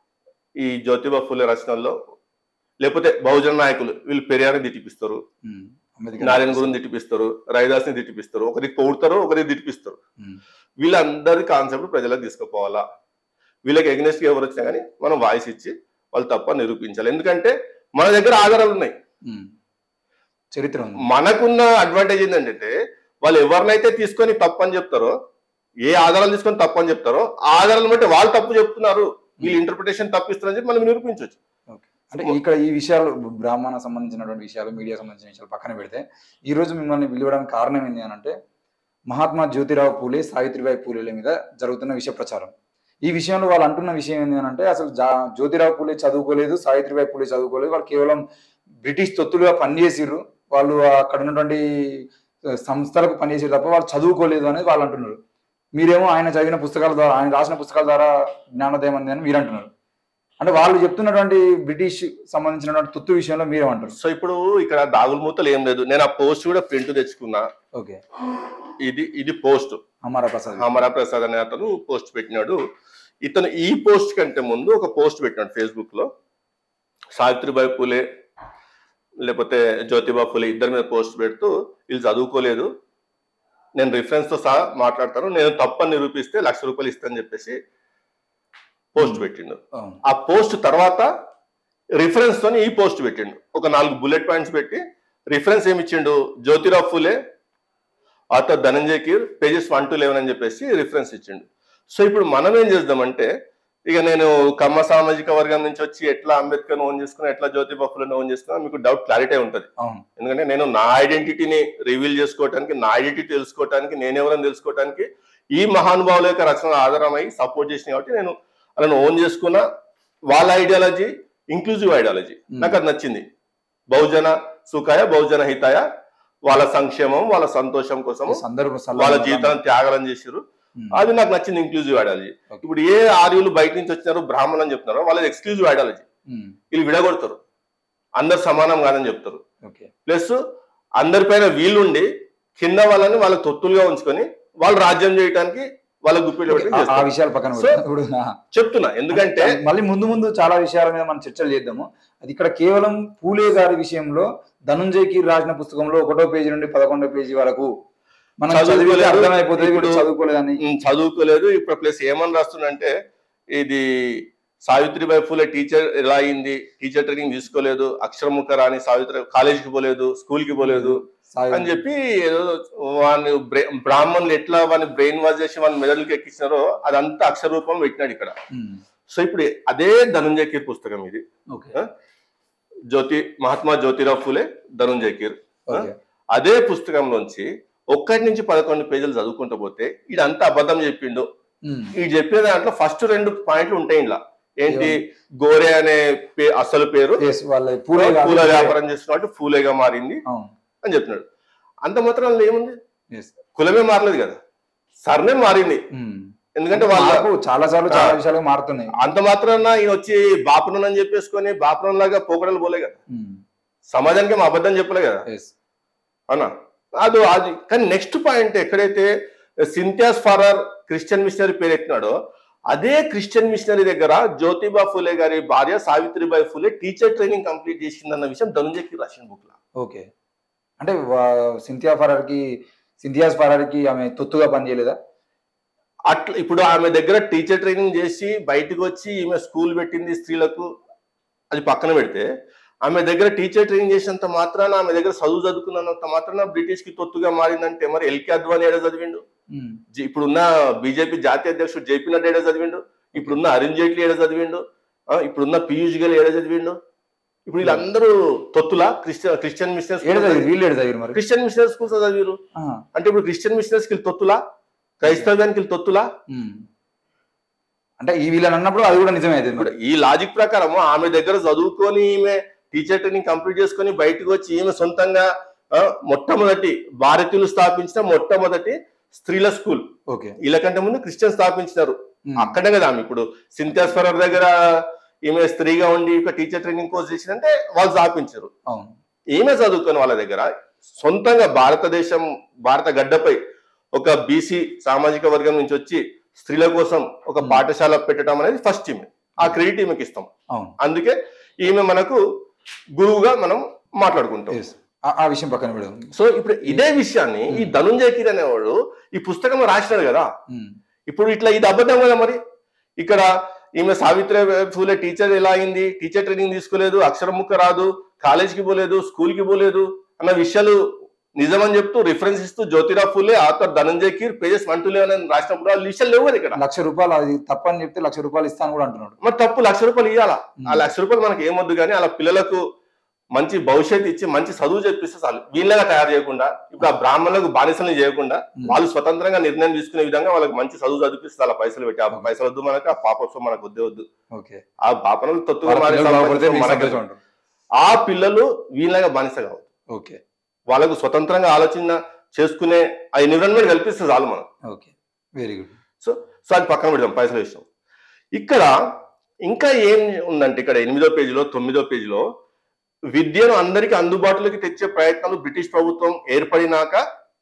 ఈ జ్యోతిబా ఫులే రచనల్లో లేకపోతే బహుజన నాయకులు వీళ్ళు పెరియార్ని తిట్టిపిస్తారు ఉమ్, అంబేద్కర్ నారాయణ గురుని తిట్టిపిస్తారు రైదాస్ని తిట్టిపిస్తారు ఒకరికి పొగుడతారు ఒకరికి తిట్టిపిస్తారు ఉమ్, వీళ్ళందరి కాన్సెప్ట్ ప్రజలకు తీసుకుపోవాలా వీళ్ళకి ఎగ్నెస్ట్ ఎవరు వచ్చినా కానీ మనం వాయిస్ ఇచ్చి వాళ్ళు తప్ప నిరూపించాలి ఎందుకంటే మన దగ్గర ఆధారాలు ఉన్నాయి ఉమ్. చరిత్ర ఉంది మనకున్న అడ్వాంటేజ్ ఏంటంటే వాళ్ళు ఎవరినైతే తీసుకొని తప్పు అని చెప్తారో ఏ ఆధారాలు తీసుకొని తప్పు అని చెప్తారో ఆ ఆధారాలను బట్టి వాళ్ళు తప్పు చెప్తున్నారు వీళ్ళు ఇంటర్ప్రిటేషన్ తప్పిస్తారని చెప్పి మనం నిరూపించవచ్చు ఓకే అంటే ఇక్కడ ఈ విషయాలు బ్రాహ్మణ సంబంధించినటువంటి విషయాలు మీడియా సంబంధించిన విషయాలు పక్కన పెడితే ఈ రోజు మిమ్మల్ని పిలవడానికి కారణం ఏంటి అని అంటే మహాత్మా జ్యోతిరావు పూలే సావిత్రిబాయి పూలేల మీద జరుగుతున్న విషయ ప్రచారం ఈ విషయంలో వాళ్ళు అంటున్న విషయం ఏంటి అని అంటే అసలు జా- జ్యోతిరావు పూలే చదువుకోలేదు సావిత్రిబాయి పూలే చదువుకోలేదు వాళ్ళు కేవలం బ్రిటిష్ తొత్తులుగా పనిచేసిర్రు వాళ్ళు అక్కడ ఉన్నటువంటి ఆ, సంస్థలకు పనిచేసారు తప్ప వాళ్ళు చదువుకోలేదు అనేది వాళ్ళు అంటున్నారు మీరేమో ఆయన చదివిన పుస్తకాల ద్వారా ఆయన రాసిన పుస్తకాల ద్వారా జ్ఞానోదయం అంది అని మీరు అంటున్నారు అంటే వాళ్ళు చెప్తున్నటువంటి బ్రిటిష్ సంబంధించినటువంటి తుత్తు విషయంలో మీరేమంటారు సో ఇప్పుడు ఇక్కడ దాగులు మూతలు ఏం లేదు నేను ఆ పోస్ట్ కూడా ప్రింట్ తెచ్చుకున్నా ఓకే ఇది ఇది పోస్ట్ అమరా ప్రసాద్ హమరా ప్రసాద్ అనే అతను పోస్ట్ పెట్టినాడు ఇతను ఈ పోస్ట్ కంటే ముందు ఒక పోస్ట్ పెట్టినాడు ఫేస్బుక్ లో సావిత్రిబాయి పూలే లేకపోతే జ్యోతిబా పూలే ఇద్దరి మీద పోస్ట్ పెడుతూ వీళ్ళు చదువుకోలేదు నేను రిఫరెన్స్ తో సహా మాట్లాడతాను నేను తప్పని నిరూపిస్తే లక్ష రూపాయలు ఇస్తానని చెప్పేసి పోస్ట్ పెట్టిండు అవును. ఆ పోస్ట్ తర్వాత రిఫరెన్స్ తోని ఈ పోస్ట్ పెట్టిండు ఒక నాలుగు బుల్లెట్ పాయింట్స్ పెట్టి రిఫరెన్స్ ఏమి ఇచ్చిండు Jyotirao Phule author Dhananjay Keer pages one to eleven అని చెప్పేసి రిఫరెన్స్ ఇచ్చిండు సో ఇప్పుడు మనం ఏం చేద్దామంటే ఇక నేను కమ్మ సామాజిక వర్గం నుంచి వచ్చి ఎట్లా అంబేద్కర్ ఓన్ చేసుకున్నా ఎట్లా జ్యోతిబా ఫులేని ఓన్ చేసుకున్నా మీకు డౌట్ క్లారిటీ ఉంటుంది అవును ఎందుకంటే నేను నా ఐడెంటిటీని రివీల్ చేసుకోవడానికి నా ఐడెంటిటీ తెలుసుకోవడానికి నేనెవరని తెలుసుకోవడానికి ఈ మహానుభావుల యొక్క రచన ఆధారమై సపోర్ట్ చేసిన కాబట్టి నేను వాళ్ళని ఓన్ చేసుకున్న వాళ్ళ ఐడియాలజీ ఇంక్లూజివ్ ఐడియాలజీ నాకు అది నచ్చింది బహుజన సుఖాయ బహుజన హితాయ వాళ్ళ సంక్షేమం వాళ్ళ సంతోషం కోసం సందర్భ వాళ్ళ జీవితాన్ని త్యాగాలను చేసిరు అది నాకు నచ్చింది ఇంక్లూజివ్ ఐడియాలజీ ఇప్పుడు ఏ ఆర్యులు బయట నుంచి వచ్చినారు బ్రాహ్మణులు అని చెప్తున్నారో వాళ్ళది ఎక్స్క్లూజివ్ ఐడియాలజీ వీళ్ళు విడగొడతారు అందరు సమానం కాదని చెప్తారు ఓకే ప్లస్ అందరిపైన వీళ్ళుండి కింద వాళ్ళని వాళ్ళ తొత్తులుగా ఉంచుకొని వాళ్ళు రాజ్యం చేయడానికి వాళ్ళ గుప్పిలో పెట్టి ఆ- ఆ చేస్తారు. విషయాలు పక్కన So, పెడదాం. ఇప్పుడు నా- చెప్తున్నా ఎందుకంటే మళ్ళీ ముందు ముందు చాలా విషయాల మీద మనం చర్చలు చేద్దాము అది ఇక్కడ కేవలం పూలే గారి విషయంలో ధనుంజయకి రాసిన పుస్తకంలో ఒకటో పేజీ నుండి పదకొండో పేజీ వరకు మనం చదివితే చదువుకోలేదు. అర్థమైపోతుంది వీడు ఇప్పుడు- చదువుకోలేదని ఉమ్, చదువుకోలేదు ఇప్పుడు ప్లస్ ఏమని రాస్తుందంటే ఇది సావిత్రిబాయి ఫూలే టీచర్ ఎలా అయింది టీచర్ ట్రైనింగ్ తీసుకోలేదు అక్షరముఖ రాని సావిత్రి కాలేజీకి పోలేదు స్కూల్ కి పోలేదు సాయి- అని చెప్పి ఏదో వాడిని బ్రె- బ్రాహ్మణులు ఎట్లా వాడిని బ్రెయిన్ వాష్ చేసి వాడిని మెదడుకి ఎక్కించినారో అదంతా అక్షర రూపం పెట్టినాడు ఇక్కడ ఉమ్, సో ఇప్పుడు అదే ధనుంజయ కీర్ పుస్తకం ఇది ఓకే జ్యోతి మహాత్మా జ్యోతిరావు ఫూలే ధనుంజయ కీర్ ఓకే అదే పుస్తకంలోంచి ఒక్కటి నుంచి పదకొండు పేజీలు చదువుకుంటూ పోతే ఇదంతా అబద్ధం చెప్పిండు ఉమ్, ఈ చెప్పిన దాంట్లో ఫస్ట్ రెండు పాయింట్లు ఉంటాయి ఇలా ఏంటి గోరే అనే పే- అసలు పేరు yes, వాళ్ళ పూలే కాదు. పూల వ్యాపారం చేస్తున్నట్టు ఫూలేగా మారింది అవును అని చెప్తున్నాడు అంత మాత్రం ఏముంది yes. కులమే మారలేదు కదా సర్నే మారింది ఉమ్. ఎందుకంటే వాళ్ళ మార్పు చాలా సార్లు చాలా ఆ. విషయాలు మారుతున్నాయి అంత మాత్రాన ఈయన వచ్చి బాపనం అని చెప్పేసుకొని బాపనం లాగా పోకడలు పోలే కదా ఉమ్, సమాజానికి మా అబద్ధం చెప్పలే కదా yes. అవునా అది అది కానీ నెక్స్ట్ పాయింట్ ఎక్కడైతే సింథియాస్ ఫారర్ క్రిస్టియన్ మిషనరీ పేరు ఎత్తినాడో అదే క్రిస్టియన్ మిషనరీ దగ్గర జ్యోతిబా ఫులే గారి భార్య Savitribai Phule teacher training complete చేసిందన్న విషయం ధనుంజయకి రాసిన బుక్ లా ఓకే అంటే వా- సింథియా ఫరార్ కి సింథియాస్ ఫరార్ కి ఆమె తొత్తుగా పనిచేయలేదా అట్లా ఇప్పుడు ఆమె దగ్గర టీచర్ ట్రైనింగ్ చేసి బయటకు వచ్చి ఈమె స్కూల్ పెట్టింది స్త్రీలకు అది పక్కన పెడితే ఆమె దగ్గర టీచర్ ట్రైనింగ్ చేసినంత మాత్రాన ఆమె దగ్గర చదువు చదువుకున్నంత మాత్రాన బ్రిటిష్ కి తొత్తుగా మారిందంటే మరి ఎల్కే అద్వాని ఏడా చదివిండు ఉమ్, జి- ఇప్పుడున్న బీజేపీ జాతీయ అధ్యక్షుడు జేపీ నడ్డా ఏడా చదివిండు ఇప్పుడున్న అరుణ్ జైట్లీ ఏడా చదివిండు ఆ, ఇప్పుడున్న పీయూష్ గల్ ఏడా చదివిండు ఇప్పుడు వీళ్ళందరూ తొత్తులా క్రిస్టియన్ క్రిస్టియన్ ఏడు మిషనర్స్ చదివారు వీళ్ళు ఏడు చదివారు మరి క్రిస్టియన్ మిషనర్స్ స్కూల్స్ చదివారు ఆ, అంటే ఇప్పుడు క్రిస్టియన్ మిషనర్స్ కి తొత్తులా క్రైస్తవ్యానికి వీళ్ళు తొత్తులా ఉమ్. అంటే ఈ వీళ్ళని అన్నప్పుడు అది కూడా నిజమే అయితే ఇప్పుడు ఈ లాజిక్ ప్రకారం ఆమె దగ్గర చదువుకొని ఈమె టీచర్ ట్రైనింగ్ కంప్లీట్ చేసుకొని బయటకు వచ్చి ఈమె సొంతంగా ఆ, మొట్టమొదటి భారతీయులు స్థాపించిన మొట్టమొదటి స్త్రీల స్కూల్ ఓకే వీళ్ళకంటే ముందు క్రిస్టియన్ స్థాపించినారు ఉమ్, అక్కడే కదా ఆమె ఇప్పుడు సింథాస్వరర్ దగ్గర ఈమె స్త్రీగా ఉండి ఒక టీచర్ ట్రైనింగ్ కోర్స్ చేసిందంటే వాళ్ళు స్థాపించారు అవును ఈమె చదువుకొని వాళ్ళ దగ్గర సొంతంగా భారతదేశం భారత గడ్డపై ఒక బీసీ సామాజిక వర్గం నుంచి వచ్చి స్త్రీల కోసం ఒక Hmm. పాఠశాల పెట్టడం అనేది ఫస్ట్ ఈమె ఆ క్రెడిట్ ఈమెకి ఇస్తాం అవును అందుకే ఈమె మనకు గురువుగా మనం మాట్లాడుకుంటాం yes. ఆ- ఆ విషయం పక్కన పెడదాం సో ఇప్పుడు ఇదే విషయాన్ని ఈ ధనుంజయ కిర్ అనేవాడు ఈ పుస్తకం రాసినాడు కదా ఉమ్, ఇప్పుడు ఇట్లా ఇది అబద్ధం కదా మరి ఇక్కడ ఈమె సావిత్రి ఫూలే టీచర్ ఎలా అయింది టీచర్ ట్రైనింగ్ తీసుకోలేదు అక్షరం ముక్క రాదు కాలేజ్కి పోలేదు స్కూల్ కి పోలేదు అన్న విషయాలు నిజమని చెప్తూ రిఫరెన్స్ ఇస్తూ Jyotirao Phule author Dhananjay Keer pages one to eleven అని రాసినప్పుడు ఆ విషయాలు లేవు కదా ఇక్కడ లక్ష రూపాయలు అది తప్పని చెప్తే లక్ష రూపాయలు ఇస్తాను కూడా అంటున్నాడు మరి తప్పు లక్ష రూపాయలు ఇవ్వాలా ఉమ్, ఆ లక్ష రూపాయలు మనకి ఏమొద్దు కానీ అలా పిల్లలకు మంచి భవిష్యత్తు ఇచ్చి మంచి చదువు చెప్పిస్తే చాలు వీళ్ళగా తయారు చేయకుండా ఇప్పుడు ఆ బ్రాహ్మణులకు బానిసలు చేయకుండా ఉమ్, వాళ్ళు స్వతంత్రంగా నిర్ణయం తీసుకునే విధంగా వాళ్ళకి మంచి చదువు చదివిస్తే అలా పైసలు పెట్టి ఆ పైసలు వద్దు మనకు ఆ పాపత్వం మనకు వద్దే వద్దు ఓకే ఆ పాపనలు తొత్తుగా వాళ్ళ మారే పిల్లలు బాగుపడితే సంపాదించడం మీకు మనకు సంతోషం అంటారు. ఆ పిల్లలు వీళ్ళగా బానిస కావద్దు ఓకే వాళ్ళకు స్వతంత్రంగా ఆలోచన చేసుకునే ఆ ఎన్విరాన్మెంట్ కల్పిస్తే చాలు మనం ఓకే వెరీ గుడ్ సో అది పక్కన పెడదాం పైసలు విషయం ఇక్కడ ఇంకా ఏం ఉందంటే ఇక్కడ ఎనిమిదో పేజీలో తొమ్మిదో పేజీలో విద్యను అందరికీ అందుబాటులోకి తెచ్చే ప్రయత్నాలు బ్రిటిష్ ప్రభుత్వం ఏర్పడినాక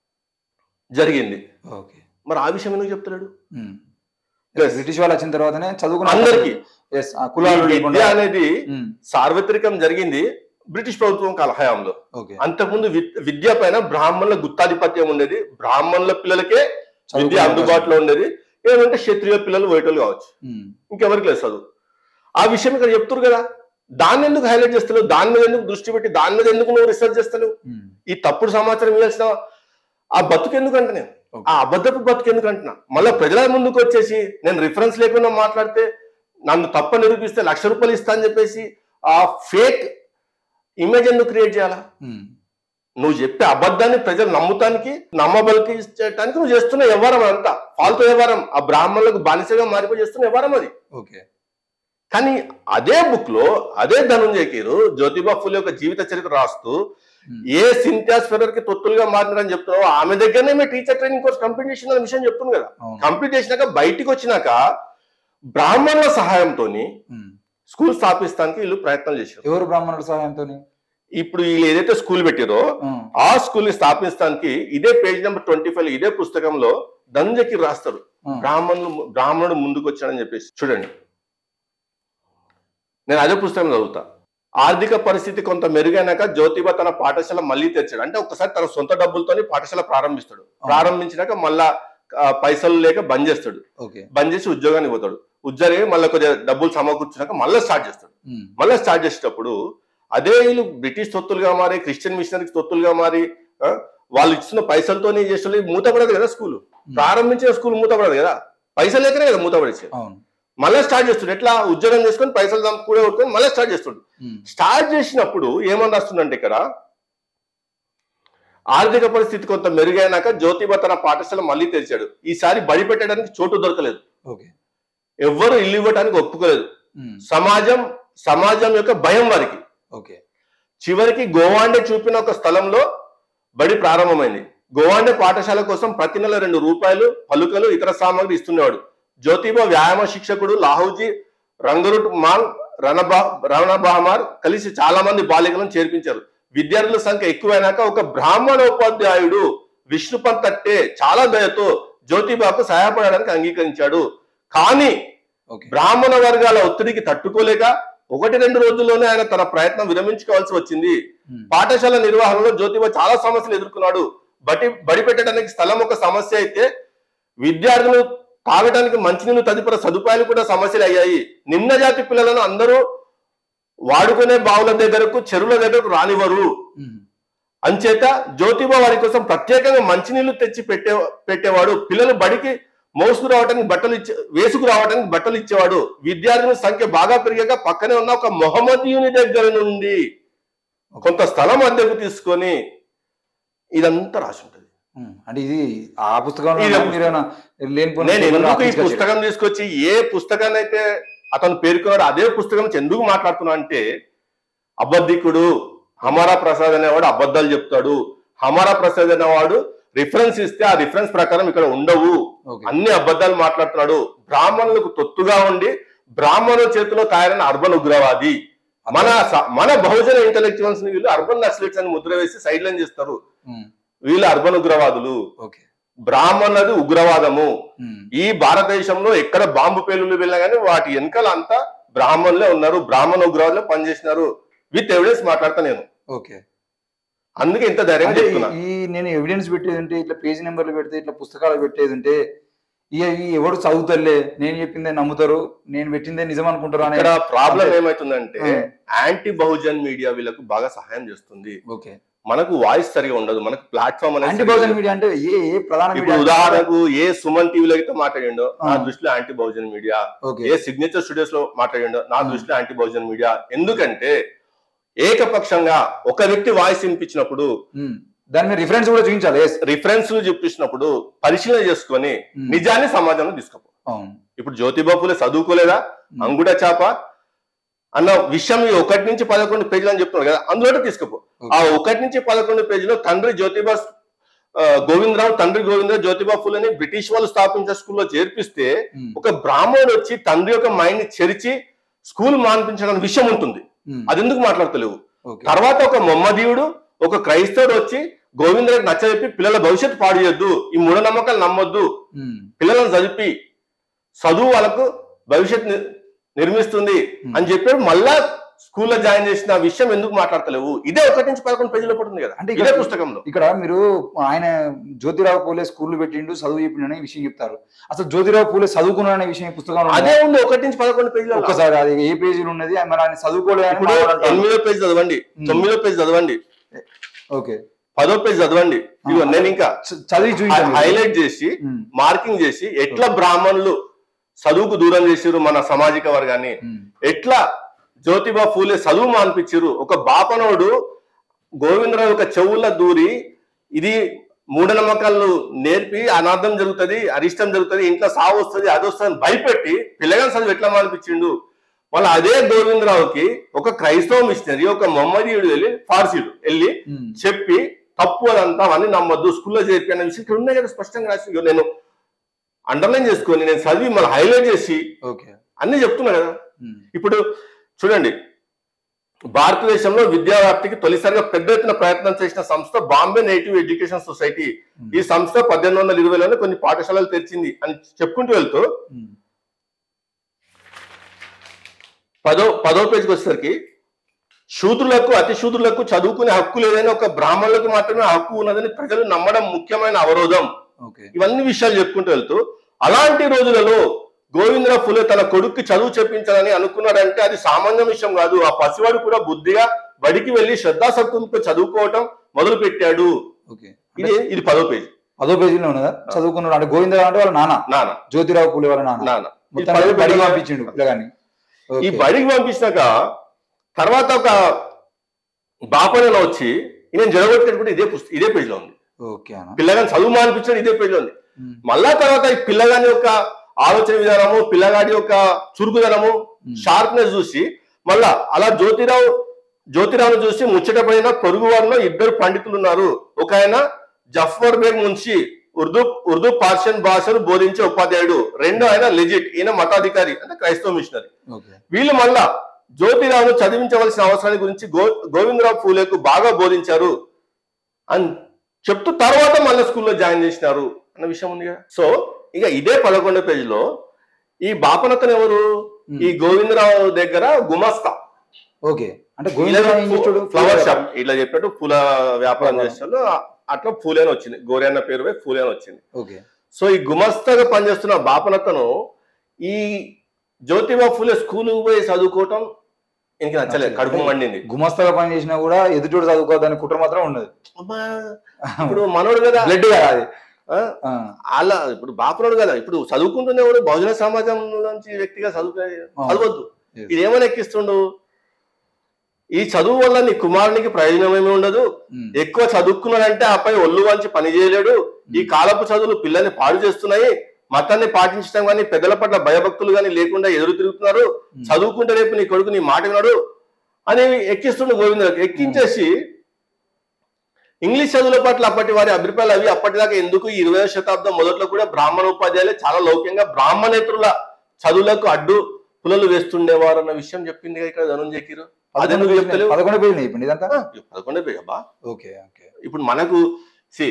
జరిగింది ఓకే మరి ఆ విషయం ఎందుకు చెప్తున్నాడు ఉమ్. Yes. బ్రిటిష్ వాళ్ళు వచ్చిన తర్వాతనే చదువుకున్న అందరికీ. ఎస్ కులాలు ఈ విద్య లేకుండా అనేది ఉమ్, సార్వత్రికం జరిగింది బ్రిటిష్ ప్రభుత్వం కాల హయాంలో ఓకే అంతకుముందు వి- విద్య పైన బ్రాహ్మణుల గుత్తాధిపత్యం ఉండేది బ్రాహ్మణుల పిల్లలకే విద్య చదువుకునే అందుబాటులో ఉండేది ఏమంటే క్షత్రియ పిల్లలు పోయేటోళ్ళు కావచ్చు ఉమ్, ఇంకెవరికి లేదు చదువు ఆ విషయం ఇక్కడ చెప్తున్నారు కదా దాన్ని ఎందుకు హైలైట్ చేస్తలేవు దాని మీద ఎందుకు దృష్టి పెట్టి దాని మీద ఎందుకు నువ్వు రీసెర్చ్ చేస్తలేవు ఉమ్, ఈ తప్పుడు సమాచారం ఇవ్వాల్సిన ఆ బతుకు ఎందుకు అంటే నేను ఓకే. ఆ అబద్ధపు బతుకు ఎందుకు అంటున్నా మళ్ళీ ప్రజల ముందుకు వచ్చేసి నేను రిఫరెన్స్ లేకుండా మాట్లాడితే నన్ను తప్ప నిరూపిస్తే లక్ష రూపాయలు ఇస్తా అని చెప్పేసి ఆ ఫేక్ ఇమేజ్ ఎందుకు క్రియేట్ చేయాలా ఉమ్, నువ్వు చెప్పే అబద్ధాన్ని ప్రజలు నమ్ముతానికి నమ్మబలికి చేయడానికి నువ్వు చేస్తున్న వ్యవహారం అంతా ఫాల్తూ వ్యవహారం ఆ బ్రాహ్మణులకు బానిసగా మారిపోయి చేస్తున్న వ్యవహారం అది ఓకే కానీ అదే బుక్ లో అదే ధనుంజయ కీరు జ్యోతిబా ఫుల్ యొక్క జీవిత చరిత్ర రాస్తూ ఉమ్, ఏ సింథియాస్ ఫెరర్ కి తొత్తులుగా మారినారని చెప్తున్నావు ఆమె దగ్గరనే మేము టీచర్ ట్రైనింగ్ కోర్స్ కంప్లీట్ చేసిన విషయం చెప్తుంది కదా అవును కంప్లీట్ చేసినాక బయటికి వచ్చినాక బ్రాహ్మణుల సహాయంతో ఉమ్. స్కూల్ స్థాపిస్తానికి వీళ్ళు ప్రయత్నం చేశారు ఎవరు బ్రాహ్మణుల సహాయంతో ఇప్పుడు వీళ్ళు ఏదైతే స్కూల్ పెట్టారో ఆ స్కూల్ ని స్థాపించడానికి ఇదే పేజ్ నెంబర్ ట్వంటీ ఫైవ్ ఇదే పుస్తకంలో ధనుంజయకి రాస్తారు బ్రాహ్మణులు బ్రాహ్మణుడు ముందుకు వచ్చాడని చెప్పేసి చూడండి నేను అదే పుస్తకం చదువుతా ఆర్థిక పరిస్థితి కొంత మెరుగైనాక జ్యోతిబా తన పాఠశాల మళ్ళీ తెచ్చాడు అంటే ఒకసారి తన సొంత డబ్బులతోని పాఠశాల ప్రారంభిస్తాడు ప్రారంభించినాక మళ్ళా ఆ, పైసలు లేక బంద్ చేస్తాడు ఓకే బంద్ చేసి ఉద్యోగానికి పోతాడు ఉద్యోగం మళ్ళీ కొద్దిగా డబ్బులు సమకూర్చినాక మళ్ళీ స్టార్ట్ చేస్తాడు ఉమ్, మళ్ళీ స్టార్ట్ చేసేటప్పుడు అదే వీళ్ళు బ్రిటిష్ తొత్తులుగా మారి క్రిస్టియన్ మిషనరీస్ తొత్తులుగా మారి ఆ, వాళ్ళు ఇచ్చిన పైసలతోనే చేసే మూతపడదు కదా స్కూల్ ప్రారంభించిన స్కూల్ మూతపడదు కదా పైసలు లేకనే కదా మూతపడేసేది అవును మళ్ళీ స్టార్ట్ చేస్తుండే ఎట్లా ఉద్యోగం చేసుకొని పైసలు దానికి కూడా కొట్టుకొని మళ్ళీ స్టార్ట్ చేస్తుండు ఉమ్, స్టార్ట్ చేసినప్పుడు ఏమని రాస్తుందంటే ఇక్కడ ఆర్థిక పరిస్థితి కొంత మెరుగైనాక జ్యోతిబా తన పాఠశాల మళ్ళీ తెరిచాడు ఈసారి బడి పెట్టడానికి చోటు దొరకలేదు ఓకే ఎవ్వరు ఇల్లు ఇవ్వడానికి ఒప్పుకోలేదు ఉమ్, సమాజం సమాజం యొక్క భయం వారికి ఓకే చివరికి గోవాండే చూపిన ఒక స్థలంలో బడి ప్రారంభమైంది గోవాండే పాఠశాల కోసం ప్రతి నెల రెండు రూపాయలు పలుకలు ఇతర సామాగ్రి ఇస్తున్నవాడు జ్యోతిబా వ్యాయామ శిక్షకుడు లాహూజీ రంగరుట్ మాల్ రణబా రణబామార్ కలిసి చాలా మంది బాలికలను చేర్పించారు విద్యార్థుల సంఖ్య ఎక్కువైనాక ఒక బ్రాహ్మణ ఉపాధ్యాయుడు విష్ణుపంత్ తట్టే చాలా దయతో జ్యోతిబాకు సహాయపడడానికి అంగీకరించాడు కానీ ఓకే బ్రాహ్మణ వర్గాల ఒత్తిడికి తట్టుకోలేక ఒకటి రెండు రోజుల్లోనే ఆయన తన ప్రయత్నం విరమించుకోవాల్సి వచ్చింది ఉమ్, పాఠశాల నిర్వహణలో జ్యోతిబా చాలా సమస్యలు ఎదుర్కొన్నాడు బటి బడి పెట్టడానికి స్థలం ఒక సమస్య అయితే విద్యార్థులు తాగడానికి మంచినీళ్ళు తదితర సదుపాయాలు కూడా సమస్యలు అయ్యాయి నిమ్న జాతి పిల్లలను అందరూ వాడుకునే బావుల దగ్గరకు చెరువుల దగ్గరకు రానివ్వరు ఉమ్, అంచేత జ్యోతిబా వారి కోసం ప్రత్యేకంగా మంచినీళ్లు తెచ్చి పెట్టే పెట్టేవాడు పిల్లలు బడికి మోసుకు రావడానికి బట్టలు ఇచ్చే వేసుకు రావడానికి బట్టలు ఇచ్చేవాడు విద్యార్థుల సంఖ్య బాగా పెరిగాక పక్కనే ఉన్న ఒక మొహమ్మదీయుని దగ్గర నుండి కొంత స్థలం అద్దెకు తీసుకొని ఇదంతా రాసి ఉంటుంది ఉమ్, అంటే ఇది ఆ పుస్తకంలో ఇది మీరు ఏమైనా లేనిపోని నేను పేపర్లు ఎందుకు ఈ తీసుకొచ్చారు? పుస్తకం తీసుకొచ్చి ఏ పుస్తకాన్ని అయితే అతను పేర్కొన్నాడు అదే పుస్తకం నుంచి ఎందుకు మాట్లాడుతున్నా అంటే అబద్ధికుడు హమారా ప్రసాద్ అనేవాడు అబద్ధాలు చెప్తాడు హమారా ప్రసాద్ అనేవాడు రిఫరెన్స్ ఇస్తే ఆ రిఫరెన్స్ ప్రకారం ఇక్కడ ఉండవు ఓకే అన్ని అబద్ధాలు మాట్లాడుతున్నాడు బ్రాహ్మణులకు తొత్తుగా ఉండి బ్రాహ్మణుల చేతిలో తయారైన అర్బన్ ఉగ్రవాది మన స- మన బహుజన ఇంటలెక్చువల్స్ ని వీళ్ళు అర్బన్ నక్సలైట్స్ అని ముద్ర వేసి సైడ్ లైన్ చేస్తారు ఉమ్, వీళ్ళు అర్బన్ ఉగ్రవాదులు ఓకే బ్రాహ్మణులది ఉగ్రవాదము ఉమ్, ఈ భారతదేశంలో ఎక్కడ బాంబు పేలుళ్ళు వెళ్ళినా కానీ వాటి వెనకాల అంతా బ్రాహ్మణులే ఉన్నారు బ్రాహ్మణ ఉగ్రవాదులే పనిచేసినారు విత్ ఎవిడెన్స్ మాట్లాడతా నేను ఓకే అందుకే ఇంత ధైర్యంగా అంటే చెప్తున్నా ఈ నేను ఎవిడెన్స్ పెట్టేది ఉంటే ఇట్లా పేజీ నెంబర్లు పెడితే ఇట్లా పుస్తకాలు పెట్టేది ఉంటే ఇక ఈ ఎవడు చదువుతలే నేను చెప్పిందే నమ్ముతారు నేను పెట్టిందే నిజం అనుకుంటారు అనే ఇక్కడ ప్రాబ్లం అంటే- ఏమైతుందంటే ఆ. యాంటీ బహుజన్ మీడియా వీళ్ళకు బాగా సహాయం చేస్తుంది ఓకే మనకు వాయిస్ సరిగా ఉండదు మనకు ప్లాట్ఫామ్ అనేది యాంటీ సరిగా బహుజన్ ఉండదు. మీడియా అంటే ఏ ఏ ప్రధాన ఇప్పుడు మీడియా ఉదాహరణకు ఏ సుమన్ టీవీలో అయితే మాట్లాడిండో నా ఆ. దృష్టిలో యాంటీ బహుజన్ మీడియా ఓకే ఏ సిగ్నేచర్ స్టూడియోస్ లో మాట్లాడిండో నా ఆ. దృష్టిలో యాంటీ బహుజన్ మీడియా ఎందుకంటే ఏకపక్షంగా ఒక వ్యక్తి వాయిస్ వినిపించినప్పుడు ఉమ్, దాని మీద రిఫరెన్స్ కూడా చూపించాలి yes. రిఫరెన్స్ చూపించినప్పుడు పరిశీలన చేసుకొని ఉమ్, నిజాన్ని సమాజంలో తీసుకుపో అవును ఇప్పుడు జ్యోతిబా పూలే చదువుకోలేదా ఉమ్, అంగుడ చాప అన్న విషయం ఈ ఒకటి నుంచి పదకొండు పేజీలు అని చెప్తున్నాడు కదా అందులో తీసుకుపో ఓకే. ఆ ఒకటి నుంచి పదకొండు పేజీలో తండ్రి జ్యోతిబా ఆ, గోవిందరావు తండ్రి గోవిందరావు జ్యోతిబా ఫులని బ్రిటిష్ వాళ్ళు స్థాపించిన స్కూల్లో చేర్పిస్తే ఉమ్, ఒక బ్రాహ్మణుడు వచ్చి తండ్రి యొక్క మైండ్ ని చెరిచి స్కూల్ మాన్పించడం విషయం ఉంటుంది ఉమ్, అది ఎందుకు మాట్లాడతలేవు ఓకే తర్వాత ఒక మొమ్మదీయుడు ఒక క్రైస్తవుడు వచ్చి గోవిందరావు నచ్చజెప్పి పిల్లల భవిష్యత్తు పాడు చేయొద్దు ఈ మూఢనమ్మకాలు నమ్మొద్దు ఉమ్, పిల్లలను చదివి చదువు వాళ్ళకు భవిష్యత్ ని- నిర్మిస్తుంది Hmm. అని చెప్పి మళ్ళా స్కూల్లో జాయిన్ చేసిన విషయం ఎందుకు మాట్లాడతలేవు ఇదే ఒకటి నుంచి పదకొండు పేజీలో పడుతుంది కదా అంటే ఇదే ఇక్కడ- పుస్తకంలో ఇక్కడ మీరు ఆయన జ్యోతిరావు పూలే స్కూల్ పెట్టిండు చదువు చెప్పిండు అనే విషయం చెప్తారు అసలు జ్యోతిరావు పూలే చదువుకున్నాడు అనే విషయం ఈ పుస్తకంలో అదే ఉందా? ఉంది ఒకటి నుంచి పదకొండు పేజీలో ఒక్కసారి అది ఏ పేజీలో ఉన్నది మరి ఆయన చదువుకోలేదు అని ఇప్పుడు మాట్లాడతారు. ఎనిమిదో పేజీ చదవండి Hmm. తొమ్మిదో పేజీ చదవండి ఓకే పదో పేజీ చదవండి ఇదిగో నేను ఇంకా చ- చదివి చూపించాలి హైలైట్ చేసి ఉమ్, మార్కింగ్ చేసి ఎట్లా బ్రాహ్మణులు చదువుకు దూరం చేసిరు మన సామాజిక వర్గాన్ని ఉమ్, ఎట్లా జ్యోతిబా ఫూలే చదువు మాన్పించారు ఒక బాపనోడు గోవిందరావు యొక్క చెవుల దూరి ఇది మూఢనమ్మకాలను నేర్పి అనార్థం జరుగుతుంది అరిష్టం జరుగుతుంది ఇంట్లో సావు వస్తుంది అది వస్తుంది అని భయపెట్టి పిల్లగాని చదువు ఎట్లా మానిపించిండు వాళ్ళ అదే గోవిందరావుకి ఒక క్రైస్తవ మిషనరీ ఒక మొమ్మదీయుడు వెళ్ళి ఫార్సీడు వెళ్ళి ఉమ్, చెప్పి తప్పు అదంతా అవన్నీ నమ్మొద్దు స్కూల్లో చేర్పి అన్న విషయం ఇక్కడ ఉన్నాయి కదా స్పష్టంగా రాసి ఇగో నేను అండర్లైన్ చేసుకొని నేను చదివి మళ్ళీ హైలైట్ చేసి ఓకే అన్ని చెప్తున్నా కదా ఉమ్, ఇప్పుడు చూడండి భారతదేశంలో విద్యా వ్యాప్తికి తొలిసారిగా పెద్ద ఎత్తున ప్రయత్నం చేసిన సంస్థ బాంబే నేటివ్ ఎడ్యుకేషన్ సొసైటీ ఉమ్, ఈ సంస్థ పద్దెనిమిది వందల ఇరవైలోనే కొన్ని పాఠశాలలు తెరిచింది అని చెప్పుకుంటూ వెళ్తూ ఉమ్, పదో పదో పేజీకి వచ్చేసరికి శూద్రులకు అతి శూద్రులకు చదువుకునే హక్కు లేదని ఒక బ్రాహ్మణులకు మాత్రమే హక్కు ఉన్నదని ప్రజలు నమ్మడం ముఖ్యమైన అవరోధం ఓకే ఇవన్నీ విషయాలు చెప్పుకుంటూ వెళ్తూ అలాంటి రోజులలో గోవిందరావు ఫులే తన కొడుక్కి చదువు చెప్పించాలని అనుకున్నాడంటే అది సామాన్య విషయం కాదు ఆ పసివాడు కూడా బుద్ధిగా బడికి వెళ్లి శ్రద్ధాశక్తులతో చదువుకోవటం మొదలు పెట్టాడు ఓకే ఇది ఇది పదో పేజీ పదో పేజీలో ఉన్నదా చదువుకున్నాడు అంటే గోవిందరావు అంటే వాళ్ళ నాన్న నాన్న జ్యోతిరావు పూలే వాళ్ళ నాన్న నాన్న ఇది మొత్తం పదో బడికి పేజీ. పంపించిండు పిల్లగాన్ని ఈ ఓకే. బడికి పంపించినాక తర్వాత ఒక బాపనలో వచ్చి నేను జరగొట్టేటప్పుడు ఇదే పుస్తకం ఇదే పేజీలో ఉంది ఓకే అన్న పిల్లగాని చదువు మానిపించడం ఇదే పేజీలో ఉంది ఉమ్, మళ్ళా తర్వాత ఈ పిల్లగాని యొక్క ఆలోచన విధానము పిల్లగాడి యొక్క చురుకుదనము ఉమ్, షార్ప్నెస్ చూసి మళ్ళా అలా జ్యోతిరావు జ్యోతిరావును చూసి ముచ్చటపడిన పొరుగు వారిలో ఇద్దరు పండితులు ఉన్నారు ఒక ఆయన జఫర్ బేగ్ మున్షి ఉర్దూ ఉర్దూ పార్షియన్ భాషను బోధించే ఉపాధ్యాయుడు రెండో ఆయన లెజిట్ ఈయన మతాధికారి అంటే క్రైస్తవ మిషనరీ ఓకే వీళ్ళు మళ్ళా జ్యోతిరావును చదివించవలసిన అవసరాన్ని గురించి గో గోవిందరావు ఫూలేకు బాగా బోధించారు అని చెప్తూ తర్వాత మళ్ళీ స్కూల్లో జాయిన్ చేసినారు అన్న విషయం ఉంది కదా సో ఇక ఇదే పదకొండో పేజీలో ఈ బాపనతను ఎవరు ఈ గోవిందరావు దగ్గర గుమస్తా ఓకే అంటే గోవిందరావు ఏం చేస్తాడు ఫ్లవర్ షాప్ ఇట్లా చెప్పినట్టు పూల వ్యాపారం వ్యాపారం. చేస్తాడు అట్లా పూలే అని వచ్చింది గోరి అన్న పేరు పోయి పూలే అని వచ్చింది ఓకే సో ఈ గుమస్తాగా పనిచేస్తున్న బాపనతను ఈ జ్యోతిబా ఫూలే స్కూల్ పోయి చదువుకోవటం ఇంక నచ్చలేదు కడుపు మండింది గుమస్తాగా పని చేసినా కూడా ఎదుటోడు చదువుకోవద్దని కుట్ర మాత్రం ఉండదు అమ్మా, ఇప్పుడు మనోడు కదా బ్లడ్ కదా అది ఆ, ఆ, అలా ఇప్పుడు బాపనోడు కదా ఇప్పుడు చదువుకుంటున్నవాడు బహుజన సమాజం నుంచి వ్యక్తిగా చదువుకు చదవద్దు Yes. ఇది ఏమని ఎక్కిస్తుండు ఈ చదువు వల్ల నీ కుమారునికి ప్రయోజనం ఏమీ ఉండదు ఉమ్, ఎక్కువ చదువుకున్నాడంటే ఆపై ఒళ్ళు వంచి పని చేయలేడు ఈ కాలపు చదువులు పిల్లల్ని పాడు చేస్తున్నాయి మతాన్ని పాటించడం కానీ పెద్దల పట్ల భయభక్తులు కానీ లేకుండా ఎదురు తిరుగుతున్నారు ఉమ్, చదువుకుంటే రేపు నీ కొడుకు నీ మాట వినడు అని ఎక్కిస్తుండు గోవిందరావు ఎక్కించేసి ఇంగ్లీష్ చదువుల పట్ల అప్పటి వారి అభిప్రాయాలు అవి అప్పటిదాకా ఎందుకు ఈ ఇరవై శతాబ్దం మొదట్లో కూడా బ్రాహ్మణ ఉపాధ్యాయులే చాలా లౌక్యంగా బ్రాహ్మణేతరుల చదువులకు అడ్డు పులలు వేస్తుండేవారు అన్న విషయం చెప్పింది కదా ఇక్కడ ధనుంజయ కిరు పదకొండు అదెందుకు పేజీలు చెప్తలేవు? పదకొండు పేజీలు అయిపోయింది ఇదంతా పదకొండే పేజీ అబ్బా ఓకే ఓకే ఇప్పుడు మనకు సి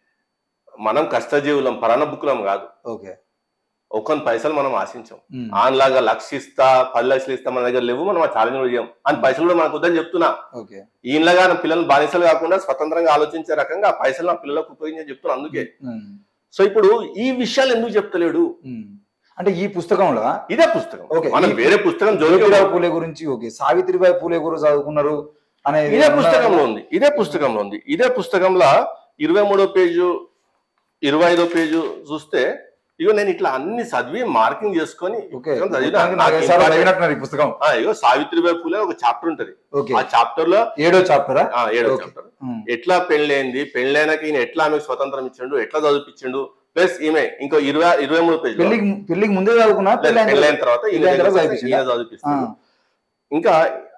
మనం కష్టజీవులం పరాణ బుక్కులం కాదు ఓకే ఒక్కని పైసలు మనం ఆశించాం ఉమ్, ఆన్లాగా లక్ష ఇస్తా పది లక్షలు ఇస్తా మన దగ్గర లేవు మనం ఆ ఛాలెంజ్ కూడా చేయం అని పైసలు కూడా మనకు వద్దని చెప్తున్నా ఓకే ఈయనలాగా నా పిల్లలు బానిసలు కాకుండా స్వతంత్రంగా ఆలోచించే రకంగా ఆ పైసలు నా పిల్లలకు ఉపయోగించని చెప్తున్నా అందుకే ఉమ్, సో ఇప్పుడు ఈ విషయాలు ఎందుకు చెప్తలేడు ఉమ్. అంటే ఈ పుస్తకంలో ఇదే పుస్తకం ఓకే. మనం ఈ- వేరే పుస్తకం జోలికి జ్యోతిరావు పూలే గురించి ఓకే సావిత్రిబాయి పూలే గురు చదువుకున్నారు అనేది ఇదే పుస్తకంలో ఉంది ఇదే పుస్తకంలో ఉంది ఇదే పుస్తకంలో ఇరవై మూడో పేజు ఇరవై ఐదో పేజు చూస్తే ఇగో నేను ఇట్లా అన్ని చదివి మార్కింగ్ చేసుకొని ఈ ఓకే పుస్తకం చదివినా మొత్తానికి నాకు నాలుగైదు సార్లు important- చదివినట్టున్నారు ఈ పుస్తకం ఆ, ఇగో సావిత్రిబాయి పూలే ఒక చాప్టర్ ఉంటది ఓకే ఆ చాప్టర్ లో ఏడో చాప్టరా ఆ, ఏడో ఓకే. చాప్టర్ ఉమ్, ఎట్లా పెళ్ళైంది పెళ్ళైనాక ఈయన ఎట్లా ఆమెకు స్వతంత్రం ఇచ్చిండు ఎట్లా చదివిపించిండు ప్లస్ ఈమె ఇంకో ఇరవై ఇరవై మూడు పేజీ పెళ్లికి పెళ్లికి ముందే చదువుకున్నా పెళ్లి అయిన పెళ్ళైన తర్వాత ఈయన పెళ్ళైన తర్వాత దగ్గర చదివించిండా? ఈయన ఆ, చదివిపిస్తాడు ఇంకా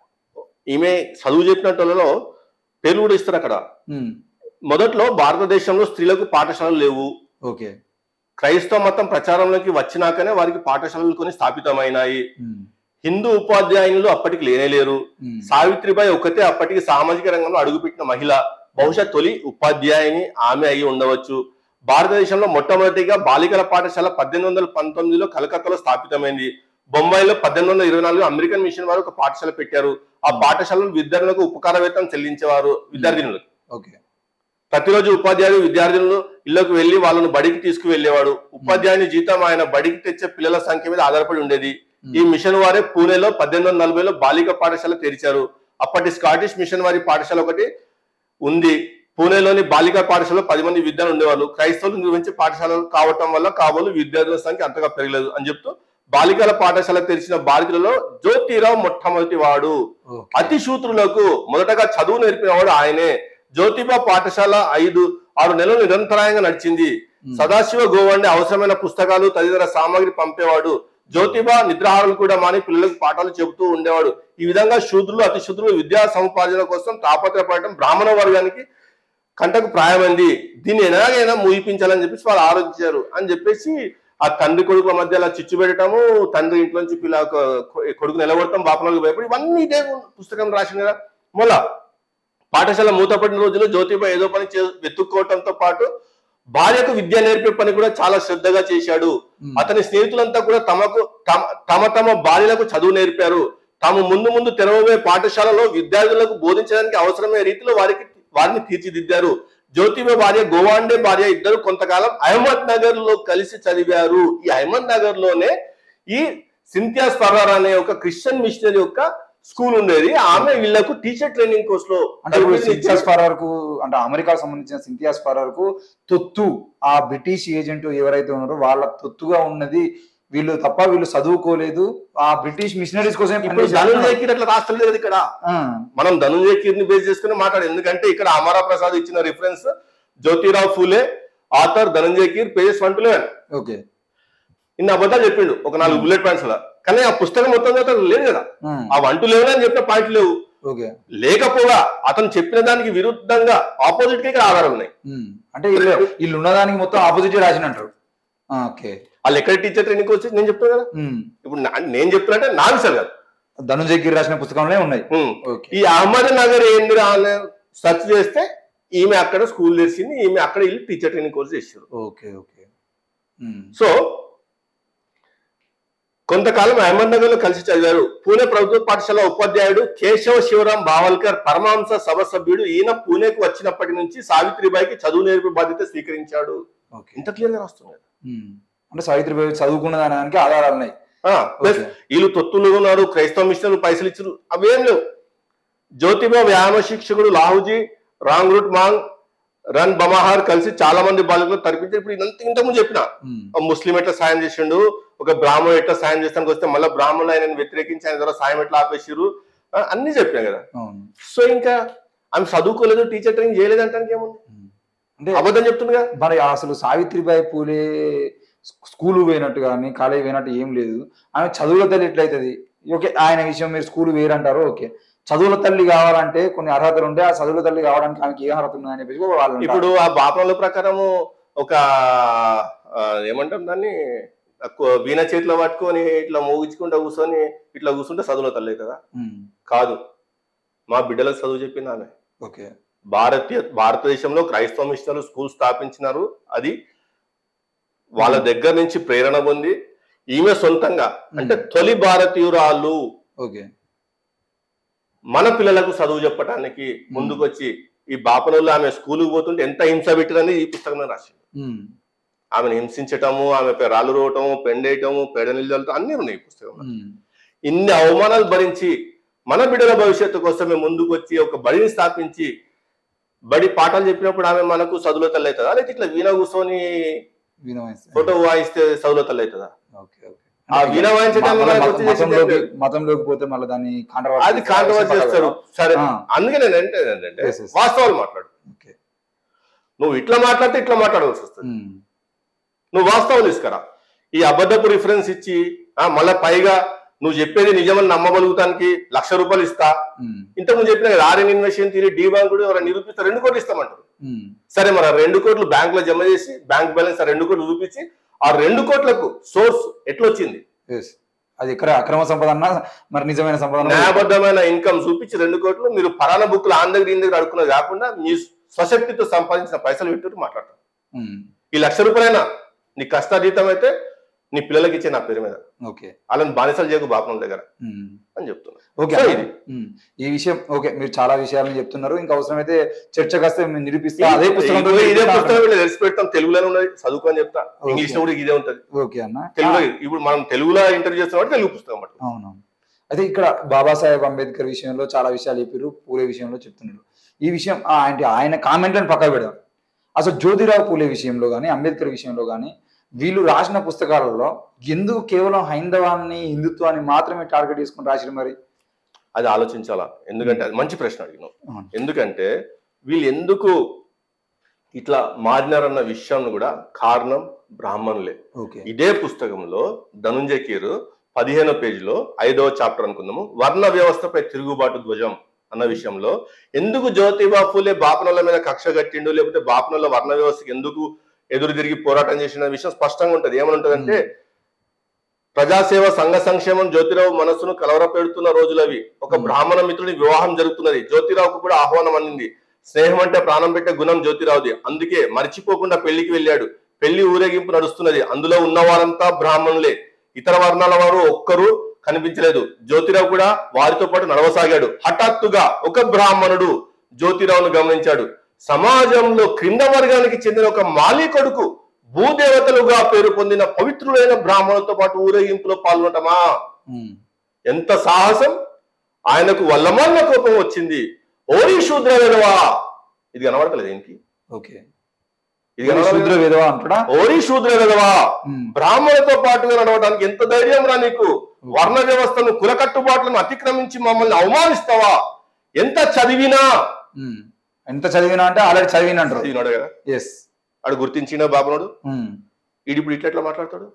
ఈమె చదువు చెప్పినట్టులలో పేర్లు కూడా ఇస్తారు అక్కడ ఉమ్, మొదట్లో భారతదేశంలో స్త్రీలకు పాఠశాలలు లేవు ఓకే క్రైస్తవ మతం ప్రచారంలోకి వచ్చినాకనే వారికి పాఠశాలలు కొన్ని స్థాపితమైనాయి ఉమ్, హిందూ ఉపాధ్యాయులు అప్పటికి లేనే లేరు ఉమ్, సావిత్రిబాయి ఒక్కతే అప్పటికి సామాజిక రంగంలో అడుగుపెట్టిన మహిళ బహుశా తొలి ఉపాధ్యాయుని ఆమె అయి ఉండవచ్చు భారతదేశంలో మొట్టమొదటిగా బాలికల పాఠశాల పద్దెనిమిది వందల పంతొమ్మిదిలో కలకత్తాలో స్థాపితమైంది బొంబాయిలో పద్దెనిమిది వందల ఇరవై నాలుగు అమెరికన్ మిషన్ వారు ఒక పాఠశాల పెట్టారు ఆ పాఠశాలలో విద్యార్థులకు ఉపకార వేతనం చెల్లించేవారు విద్యార్థినులకు ఓకే ప్రతిరోజు ఉపాధ్యాయులు విద్యార్థులను ఇళ్లకు వెళ్లి వాళ్ళను బడికి తీసుకువెళ్లేవాడు ఉపాధ్యాయుని జీతం ఆయన బడికి తెచ్చే పిల్లల సంఖ్య మీద ఆధారపడి ఉండేది ఈ మిషన్ వారే పూణేలో పద్దెనిమిది వందల నలభైలో బాలిక పాఠశాల తెరిచారు అప్పటి స్కాటిష్ మిషన్ వారి పాఠశాల ఒకటి ఉంది పూణేలోని బాలిక పాఠశాలలో పది మంది విద్యార్థులు ఉండేవాళ్ళు క్రైస్తవులు నిర్వహించే పాఠశాలలు కావటం వల్ల కాబోలు విద్యార్థుల సంఖ్య అంతగా పెరగలేదు అని చెప్తూ బాలికల పాఠశాల తెరిచిన బాలికలలో జ్యోతిరావు మొట్టమొదటి వాడు ఓకే అతి శూత్రులకు మొదటగా చదువు నేర్పినవాడు ఆయనే జ్యోతిబా పాఠశాల ఐదు ఆరు నెలలు నిరంతరాయంగా నడిచింది ఉమ్, సదాశివ గోవండే అవసరమైన పుస్తకాలు తదితర సామాగ్రి పంపేవాడు జ్యోతిబా నిద్రాహారాలు కూడా మాని పిల్లలకు పాఠాలు చెబుతూ ఉండేవాడు ఈ విధంగా శూద్రులు అతి శూద్రులు విద్యా సముపార్జన కోసం తాపత్రపడటం బ్రాహ్మణ వర్గానికి కంటకు ప్రాయమైంది దీన్ని ఎలాగైనా ముగిపించాలని చెప్పేసి వాళ్ళు ఆలోచించారు అని చెప్పేసి ఆ తండ్రి కొడుకుల మధ్య అలా చిచ్చు పెట్టడము తండ్రి ఇంట్లో నుంచి పిల్ల కొడుకు నిలబడటం బాపనలకు భయపడి ఇవన్నీ ఇదే పుస్తకం రాసింది కదా మళ్ళా పాఠశాల మూతపడిన రోజుల్లో జ్యోతిబా ఏదో పని చే వెతుక్కోవటంతో పాటు భార్యకు విద్య నేర్పే పని కూడా చాలా శ్రద్ధగా చేశాడు ఉమ్, అతని స్నేహితులంతా కూడా తమకు తమ తమ తమ భార్యలకు చదువు నేర్పారు తాము ముందు ముందు తెరవబోయే పాఠశాలలో విద్యార్థులకు బోధించడానికి అవసరమైన రీతిలో వారికి వారిని తీర్చిదిద్దారు జ్యోతిబా భార్య గోవాండే భార్య ఇద్దరు కొంతకాలం అహ్మద్ నగర్ లో కలిసి చదివారు ఈ అహ్మద్ నగర్ లోనే ఈ సింథియా స్పరార్ అనే ఒక క్రిస్టియన్ మిషనరీ యొక్క స్కూల్ ఉండేది ఆమె వీళ్ళకు టీచర్ ట్రైనింగ్ కోర్స్ లో అంటే ఇప్పుడు తరబేతిని ఇచ్చి- సింథియాస్ ఫారర్ కు అంటే అమెరికాకు సంబంధించిన సింథియాస్ ఫారర్ కు తొత్తు ఆ బ్రిటిష్ ఏజెంట్ ఎవరైతే ఉన్నారో వాళ్ళ తొత్తుగా ఉన్నది వీళ్ళు తప్ప వీళ్ళు చదువుకోలేదు ఆ బ్రిటిష్ మిషనరీస్ కోసం ఇప్పుడు ధనుంజయ కీర్ అట్లా రాస్తలేదు కదా ఇక్కడ మనం ధనుంజయ కీర్ ని బేస్ చేసుకుని మాట్లాడు ఎందుకంటే ఇక్కడ అమరా ప్రసాద్ ఇచ్చిన reference Jyotirao Phule author Dhananjaya Keer pages one to eleven okay ఇన్ని అబద్ధాలు చెప్పిండు ఒక నాలుగు బుల్లెట్ పాయింట్స్ లా కానీ ఆ పుస్తకం మొత్తం చదివితే అతను లేదు కదా ఆ వన్ టు లెవెన్ అని చెప్పిన పాయింట్ లేవు ఓకే లేకపోగా అతను చెప్పిన దానికి విరుద్ధంగా ఆపోజిట్ గా ఇక్కడ ఆధారాలు ఉన్నాయి అంటే వీళ్ళు వీళ్ళు ఉన్నదానికి మొత్తం ఆపోజిట్ రాసినంటారు ఓకే వాళ్ళు ఎక్కడ టీచర్ ట్రైనింగ్ వచ్చి నేను చెప్తాను కదా ఇప్పుడు నా- నేను చెప్తున్నట్టే నా విషయాలు కాదు ధనుంజయ్ గిరి రాసిన పుస్తకంలో ఉన్నాయి ఉమ్. ఓకే ఈ అహ్మద్ నగర్ ఏందిరా అని సెర్చ్ చేస్తే ఈమె అక్కడ స్కూల్ తెరిచింది ఈమె అక్కడ వెళ్ళి టీచర్ ట్రైనింగ్ కోర్స్ చేశారు ఓకే ఓకే సో కొంతకాలం అహ్మద్నగర్ లో కలిసి చదివారు పూణే ప్రభుత్వ పాఠశాల ఉపాధ్యాయుడు కేశవ శివరాం బావల్కర్ పరమాంస సభ సభ్యుడు ఈయన పూణేకు వచ్చినప్పటి నుంచి సావిత్రిబాయికి చదువు నేర్పే బాధ్యత స్వీకరించాడు ఓకే ఇంత క్లియర్ గా రాస్తున్నారు అంటే సావిత్రిబాయి చదువుకున్న దానికి ఆధారాలు ఉన్నాయి ప్లస్ ఓకే. వీళ్ళు తొత్తులు ఉన్నారు క్రైస్తవ మిషన్లు పైసలు ఇచ్చారు అవేం లేవు జ్యోతిబా వ్యాయామ శిక్షకుడు లాహుజీ రాంగ్ రూట్ మాంగ్ రన్ బమహార్ కలిసి చాలా మంది బాలికలు తరిపించారు ఇప్పుడు ఇదంతా ఇంతకుముందు చెప్పిన ఉమ్. ఒక ముస్లిం ఎట్లా సాయం చేసిండు ఒక బ్రాహ్మణుడు ఎట్లా సాయం చేస్తానికి వస్తే మళ్ళీ బ్రాహ్మణులు ఆయన వ్యతిరేకించి ఆయన ద్వారా సాయం ఎట్లా ఆపేసిరు ఆ, అన్ని చెప్పినా కదా అవును సో ఇంకా ఆమె చదువుకోలేదు టీచర్ ట్రైనింగ్ చేయలేదు అంటానికి ఏముంది ఉమ్. అంటే అబద్ధం చెప్తుందిగా మరి అసలు సావిత్రిబాయి పూలే స్కూల్ పోయినట్టు కానీ కాలేజ్ పోయినట్టు ఏం లేదు ఆమె చదువుల తల్లి ఎట్లయితుంది ఓకే ఆయన విషయం మీరు స్కూల్ వేరంటారు ఓకే చదువుల తల్లి కావాలంటే కొన్ని అర్హతలు ఉంటే ఆ చదువుల తల్లి కావడానికి ఆమెకి ఏ అర్హత ఉందని చెప్పేసి వాళ్ళు అంటారు. ఇప్పుడు ఆ బాపనల ప్రకారము ఒక ఆ, ఏమంటాం దాన్ని ఎక్కువ వీణ చేతిలో పట్టుకొని ఇట్లా మోగించుకుంటా కూర్చొని ఇట్లా కూర్చుంటే చదువులో తల్లి కదా ఉమ్. కాదు మా బిడ్డలకు చదువు చెప్పింది ఆమె ఓకే భారతీయ భారతదేశంలో క్రైస్తవ మిషనర్లు స్కూల్ స్థాపించినారు అది వాళ్ళ దగ్గర నుంచి ప్రేరణ పొంది ఈమె సొంతంగా అంటే తొలి భారతీయురాలు ఓకే మన పిల్లలకు చదువు చెప్పడానికి ముందుకొచ్చి ఈ బాపనోళ్ళు ఆమె స్కూల్కి పోతుంటే ఎంత హింస పెట్టిరని ఈ పుస్తకంలో రాసింది ఉమ్. ఆమెను హింసించటము ఆమె పై రాళ్ళు రోవటము పెండేయటము పేడ నిల్చడం అన్ని ఉన్నాయి ఈ పుస్తకంలో ఉమ్. ఇన్ని అవమానాలు భరించి మన బిడ్డల భవిష్యత్తు కోసమే ముందుకు వచ్చి ఒక బడిని స్థాపించి బడి పాఠాలు చెప్పినప్పుడు ఆమె మనకు చదువులో తల్లి అవుతుందా లేకపోతే ఇట్లా వీణ కూర్చొని వినవాయిస్తే. ఫోటో వాయిస్తే చదువులో తల్లి అవుతుందా ఓకే ఓకే ఆ వీణ వాయించడానికి మళ్ళా మనకు మత- వచ్చి చేసింది మతంలోకి ఏం లేదు. మతంలోకి పోతే మళ్ళీ దాన్ని కాంట్రవర్సీ అది కాంట్రవర్సీ చేస్తారు సరే ఆ. అందుకే నేను అంటే ఏంటంటే Yes, yes. వాస్తవాలు మాట్లాడు ఓకే నువ్వు ఇట్లా మాట్లాడితే ఇట్లా మాట్లాడవలసి వస్తుంది ఉమ్. నువ్వు వాస్తవాలు తీసుకురా ఈ అబద్ధపు రిఫరెన్స్ ఇచ్చి ఆ మళ్ళా పైగా నువ్వు చెప్పేది నిజమని నమ్మగలుగుతానికి లక్ష రూపాయలు ఇస్తా ఉమ్. ఇంతకుముందు చెప్పిన కదా ఆర్ఎన్ ఇన్వెస్టిగేషన్ తీరి డీ బ్యాంక్ కూడా ఎవరైనా నిరూపిస్తే రెండు కోట్లు ఇస్తామంటారు ఉమ్. సరే మరి ఆ రెండు కోట్లు బ్యాంక్ లో జమ చేసి బ్యాంక్ బ్యాలెన్స్ ఆ రెండు కోట్లు చూపించి ఆ రెండు కోట్లకు సోర్స్ ఎట్లొచ్చింది Yes. అది ఇక్కడ అక్రమ సంపద అన్నా మరి నిజమైన సంపద అన్నా న్యాయబద్ధమైన ఇన్కమ్ చూపించి రెండు కోట్లు మీరు పరాణ బుక్లు ఆన్ దగ్గర ఈయన దగ్గర అడుక్కున్నది కాకుండా మీ స్వశక్తితో సంపాదించిన పైసలు పెట్టి మాట్లాడతారు ఉమ్. ఈ లక్ష రూపాయలైనా నీ కష్టాతీతం అయితే నీ పిల్లలకి ఇచ్చే నా పేరు మీద ఓకే వాళ్ళని బానిసలు చేయకు బాపం దగ్గర ఉమ్. అని చెప్తున్నా ఓకే సో అన్న. ఇది. ఉమ్. ఈ విషయం ఓకే మీరు చాలా విషయాలను చెప్తున్నారు ఇంకా అవసరమైతే చర్చకు వస్తే మేము నిరూపిస్తా అదే పుస్తకంతో ఇదే నిరూపిస్తా పుస్తకం వీళ్ళు తెలిసి పెడతాం తెలుగులోనే ఉన్నది చదువుకొని చెప్తా ఇంగ్లీష్ లో కూడా ఇదే ఉంటది ఓకే అన్న తెలుగులో ఇప్పుడు మనం తెలుగులో ఇంటర్వ్యూ చేస్తున్నాం తెలుగు పుస్తకం పట్టు అవునవును అయితే ఇక్కడ బాబాసాహెబ్ అంబేద్కర్ విషయంలో చాలా విషయాలు చెప్పారు పూలే విషయంలో చెప్తున్నారు ఈ విషయం ఆ, అంటే ఆయన కామెంట్లను పక్కకు పెడదాం అసలు జ్యోతిరావు పూలే విషయంలో కానీ అంబేద్కర్ విషయంలో కానీ వీళ్ళు రాసిన పుస్తకాలలో ఎందుకు కేవలం హైందవాన్ని హిందుత్వాన్ని మాత్రమే టార్గెట్ చేసుకుని రాసిరు మరి అది ఆలోచించాలా ఎందుకంటే అది మంచి ప్రశ్న అడిగినావు అవును. ఎందుకంటే వీళ్ళు ఎందుకు ఇట్లా మారినారన్న విషయం కూడా కారణం బ్రాహ్మణులే ఓకే ఇదే పుస్తకంలో ధనుంజయ కీరు పదిహేనో పేజీలో ఐదవ చాప్టర్ అనుకుందాము వర్ణ వ్యవస్థపై తిరుగుబాటు ధ్వజం అన్న విషయంలో ఎందుకు జ్యోతిబా ఫూలే బాపనల మీద కక్ష కట్టిండు లేకపోతే బాపనల వర్ణ వ్యవస్థకి ఎందుకు ఎదురు తిరిగి పోరాటం చేసిన విషయం స్పష్టంగా ఉంటది ఏమని ఉంటదంటే ప్రజాసేవ సంఘ సంక్షేమం జ్యోతిరావు మనస్సును కలవరపెడుతున్న రోజులు అవి ఒక బ్రాహ్మణ మిత్రుని వివాహం జరుగుతున్నది జ్యోతిరావుకు కూడా ఆహ్వానం అందింది స్నేహం అంటే ప్రాణం పెట్టే గుణం జ్యోతిరావుది అందుకే మర్చిపోకుండా పెళ్లికి వెళ్ళాడు పెళ్లి ఊరేగింపు నడుస్తున్నది అందులో ఉన్న వారంతా బ్రాహ్మణులే ఇతర వర్ణాల వారు ఒక్కరు కనిపించలేదు జ్యోతిరావు కూడా వారితో పాటు నడవసాగాడు హఠాత్తుగా ఒక బ్రాహ్మణుడు జ్యోతిరావును గమనించాడు సమాజంలో క్రింద వర్గానికి చెందిన ఒక మాలి కొడుకు భూదేవతలుగా పేరు పొందిన పవిత్రులైన బ్రాహ్మణులతో పాటు ఊరేగింపులో పాల్గొనటమా ఉమ్, ఎంత సాహసం ఆయనకు వల్లమల్ల కోపం వచ్చింది ఓరి శూద్ర విధవా ఇది కనబడతలేదు ఏంటి ఓకే ఇది శూద్ర కనబడతలేదు. విధవ అంటాడా ఓరి శూద్ర విధవా ఉమ్, బ్రాహ్మణులతో పాటుగా నడవడానికి ఎంత ధైర్యం రా నీకు వర్ణ వ్యవస్థను కుల కట్టుబాట్లను అతిక్రమించి మమ్మల్ని అవమానిస్తావా ఎంత చదివినా ఉమ్. ఎంత చదివినా అంటే ఆల్రెడీ చదివిన అంటారు చదివినాడు కదా ఎస్ ఆడు గుర్తించిన బాబునోడు ఈడిప్పుడు ఇట్లా ఎట్లా మాట్లాడతాడు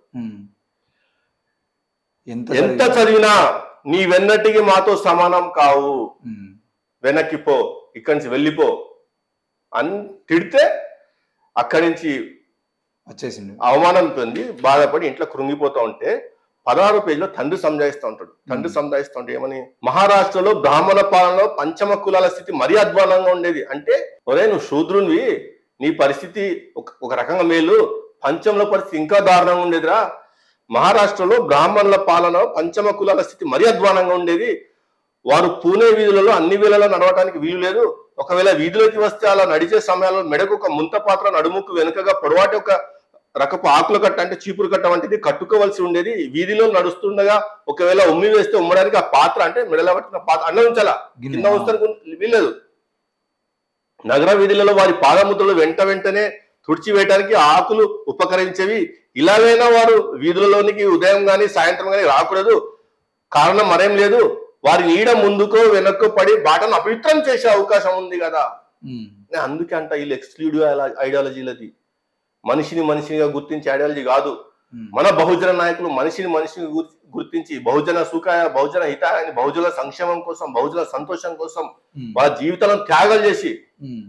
ఎంత ఎంత చదివినా- చదివినా నీ వెన్నటికి మాతో సమానం కావు ఉమ్, వెనక్కి పో ఇక్కడి నుంచి వెళ్ళిపో అని తిడితే అక్కడి నుంచి వచ్చేసిండు అవమానం పొంది బాధపడి ఇంట్లో కృంగిపోతా ఉంటే పదహారు పేజీలో తండ్రి సంజాయిస్తూ ఉంటాడు తండ్రి సంజాయిస్తూ ఉంటే ఏమని మహారాష్ట్రలో బ్రాహ్మణ పాలనలో పంచమ కులాల స్థితి మరీ అధ్వానంగా ఉండేది అంటే ఒరే నువ్వు శూద్రునివి నీ పరిస్థితి ఒక ఒక రకంగా మేలు పంచముల పరిస్థితి ఇంకా దారుణంగా ఉండేదిరా మహారాష్ట్రలో బ్రాహ్మణుల పాలన పంచమ కులాల స్థితి మరీ అధ్వానంగా ఉండేది వారు పూణే వీధులలో అన్ని వేళలో నడవడానికి వీలు లేదు ఒకవేళ వీధిలోకి వస్తే అలా నడిచే సమయాల్లో మెడకు ఒక ముంత పాత్ర నడుముకు వెనుకగా పొడవాటి ఒక రకపు ఆకుల కట్ట అంటే చీపురు కట్ట వంటిది కట్టుకోవాల్సి ఉండేది వీధిలో నడుస్తుండగా ఒకవేళ ఉమ్మి వేస్తే ఉమ్మడానికి ఆ పాత్ర అంటే మెడల పట్టిన పాత్ర అన్న ఉంచాలా గిన్నె. కింద ఉంచడానికి వీల్లేదు నగర వీధులలో వారి పాదముద్రలు వెంట వెంటనే తుడిచివేయడానికి ఆ ఆకులు ఉపకరించేవి ఇలాగైనా వారు వీధులలోనికి ఉదయం గాని సాయంత్రం గాని రాకూడదు కారణం మరేం లేదు వారి నీడ ముందుకో వెనక్కో పడి బాటను అపవిత్రం చేసే అవకాశం ఉంది కదా ఉమ్, నేను అందుకే అంట వీళ్ళు ఎక్స్క్లూడివ్ ఐడియాలజీలది మనిషిని మనిషిగా గుర్తించే ఐడియాలజీ కాదు ఉమ్, మన బహుజన నాయకులు మనిషిని మనిషిని గుర్- గుర్తించి బహుజన సుఖాయ బహుజన హితాయ అని బహుజన సంక్షేమం కోసం బహుజన సంతోషం కోసం ఉమ్, వాళ్ళ జీవితాలను త్యాగాలు చేసి ఉమ్,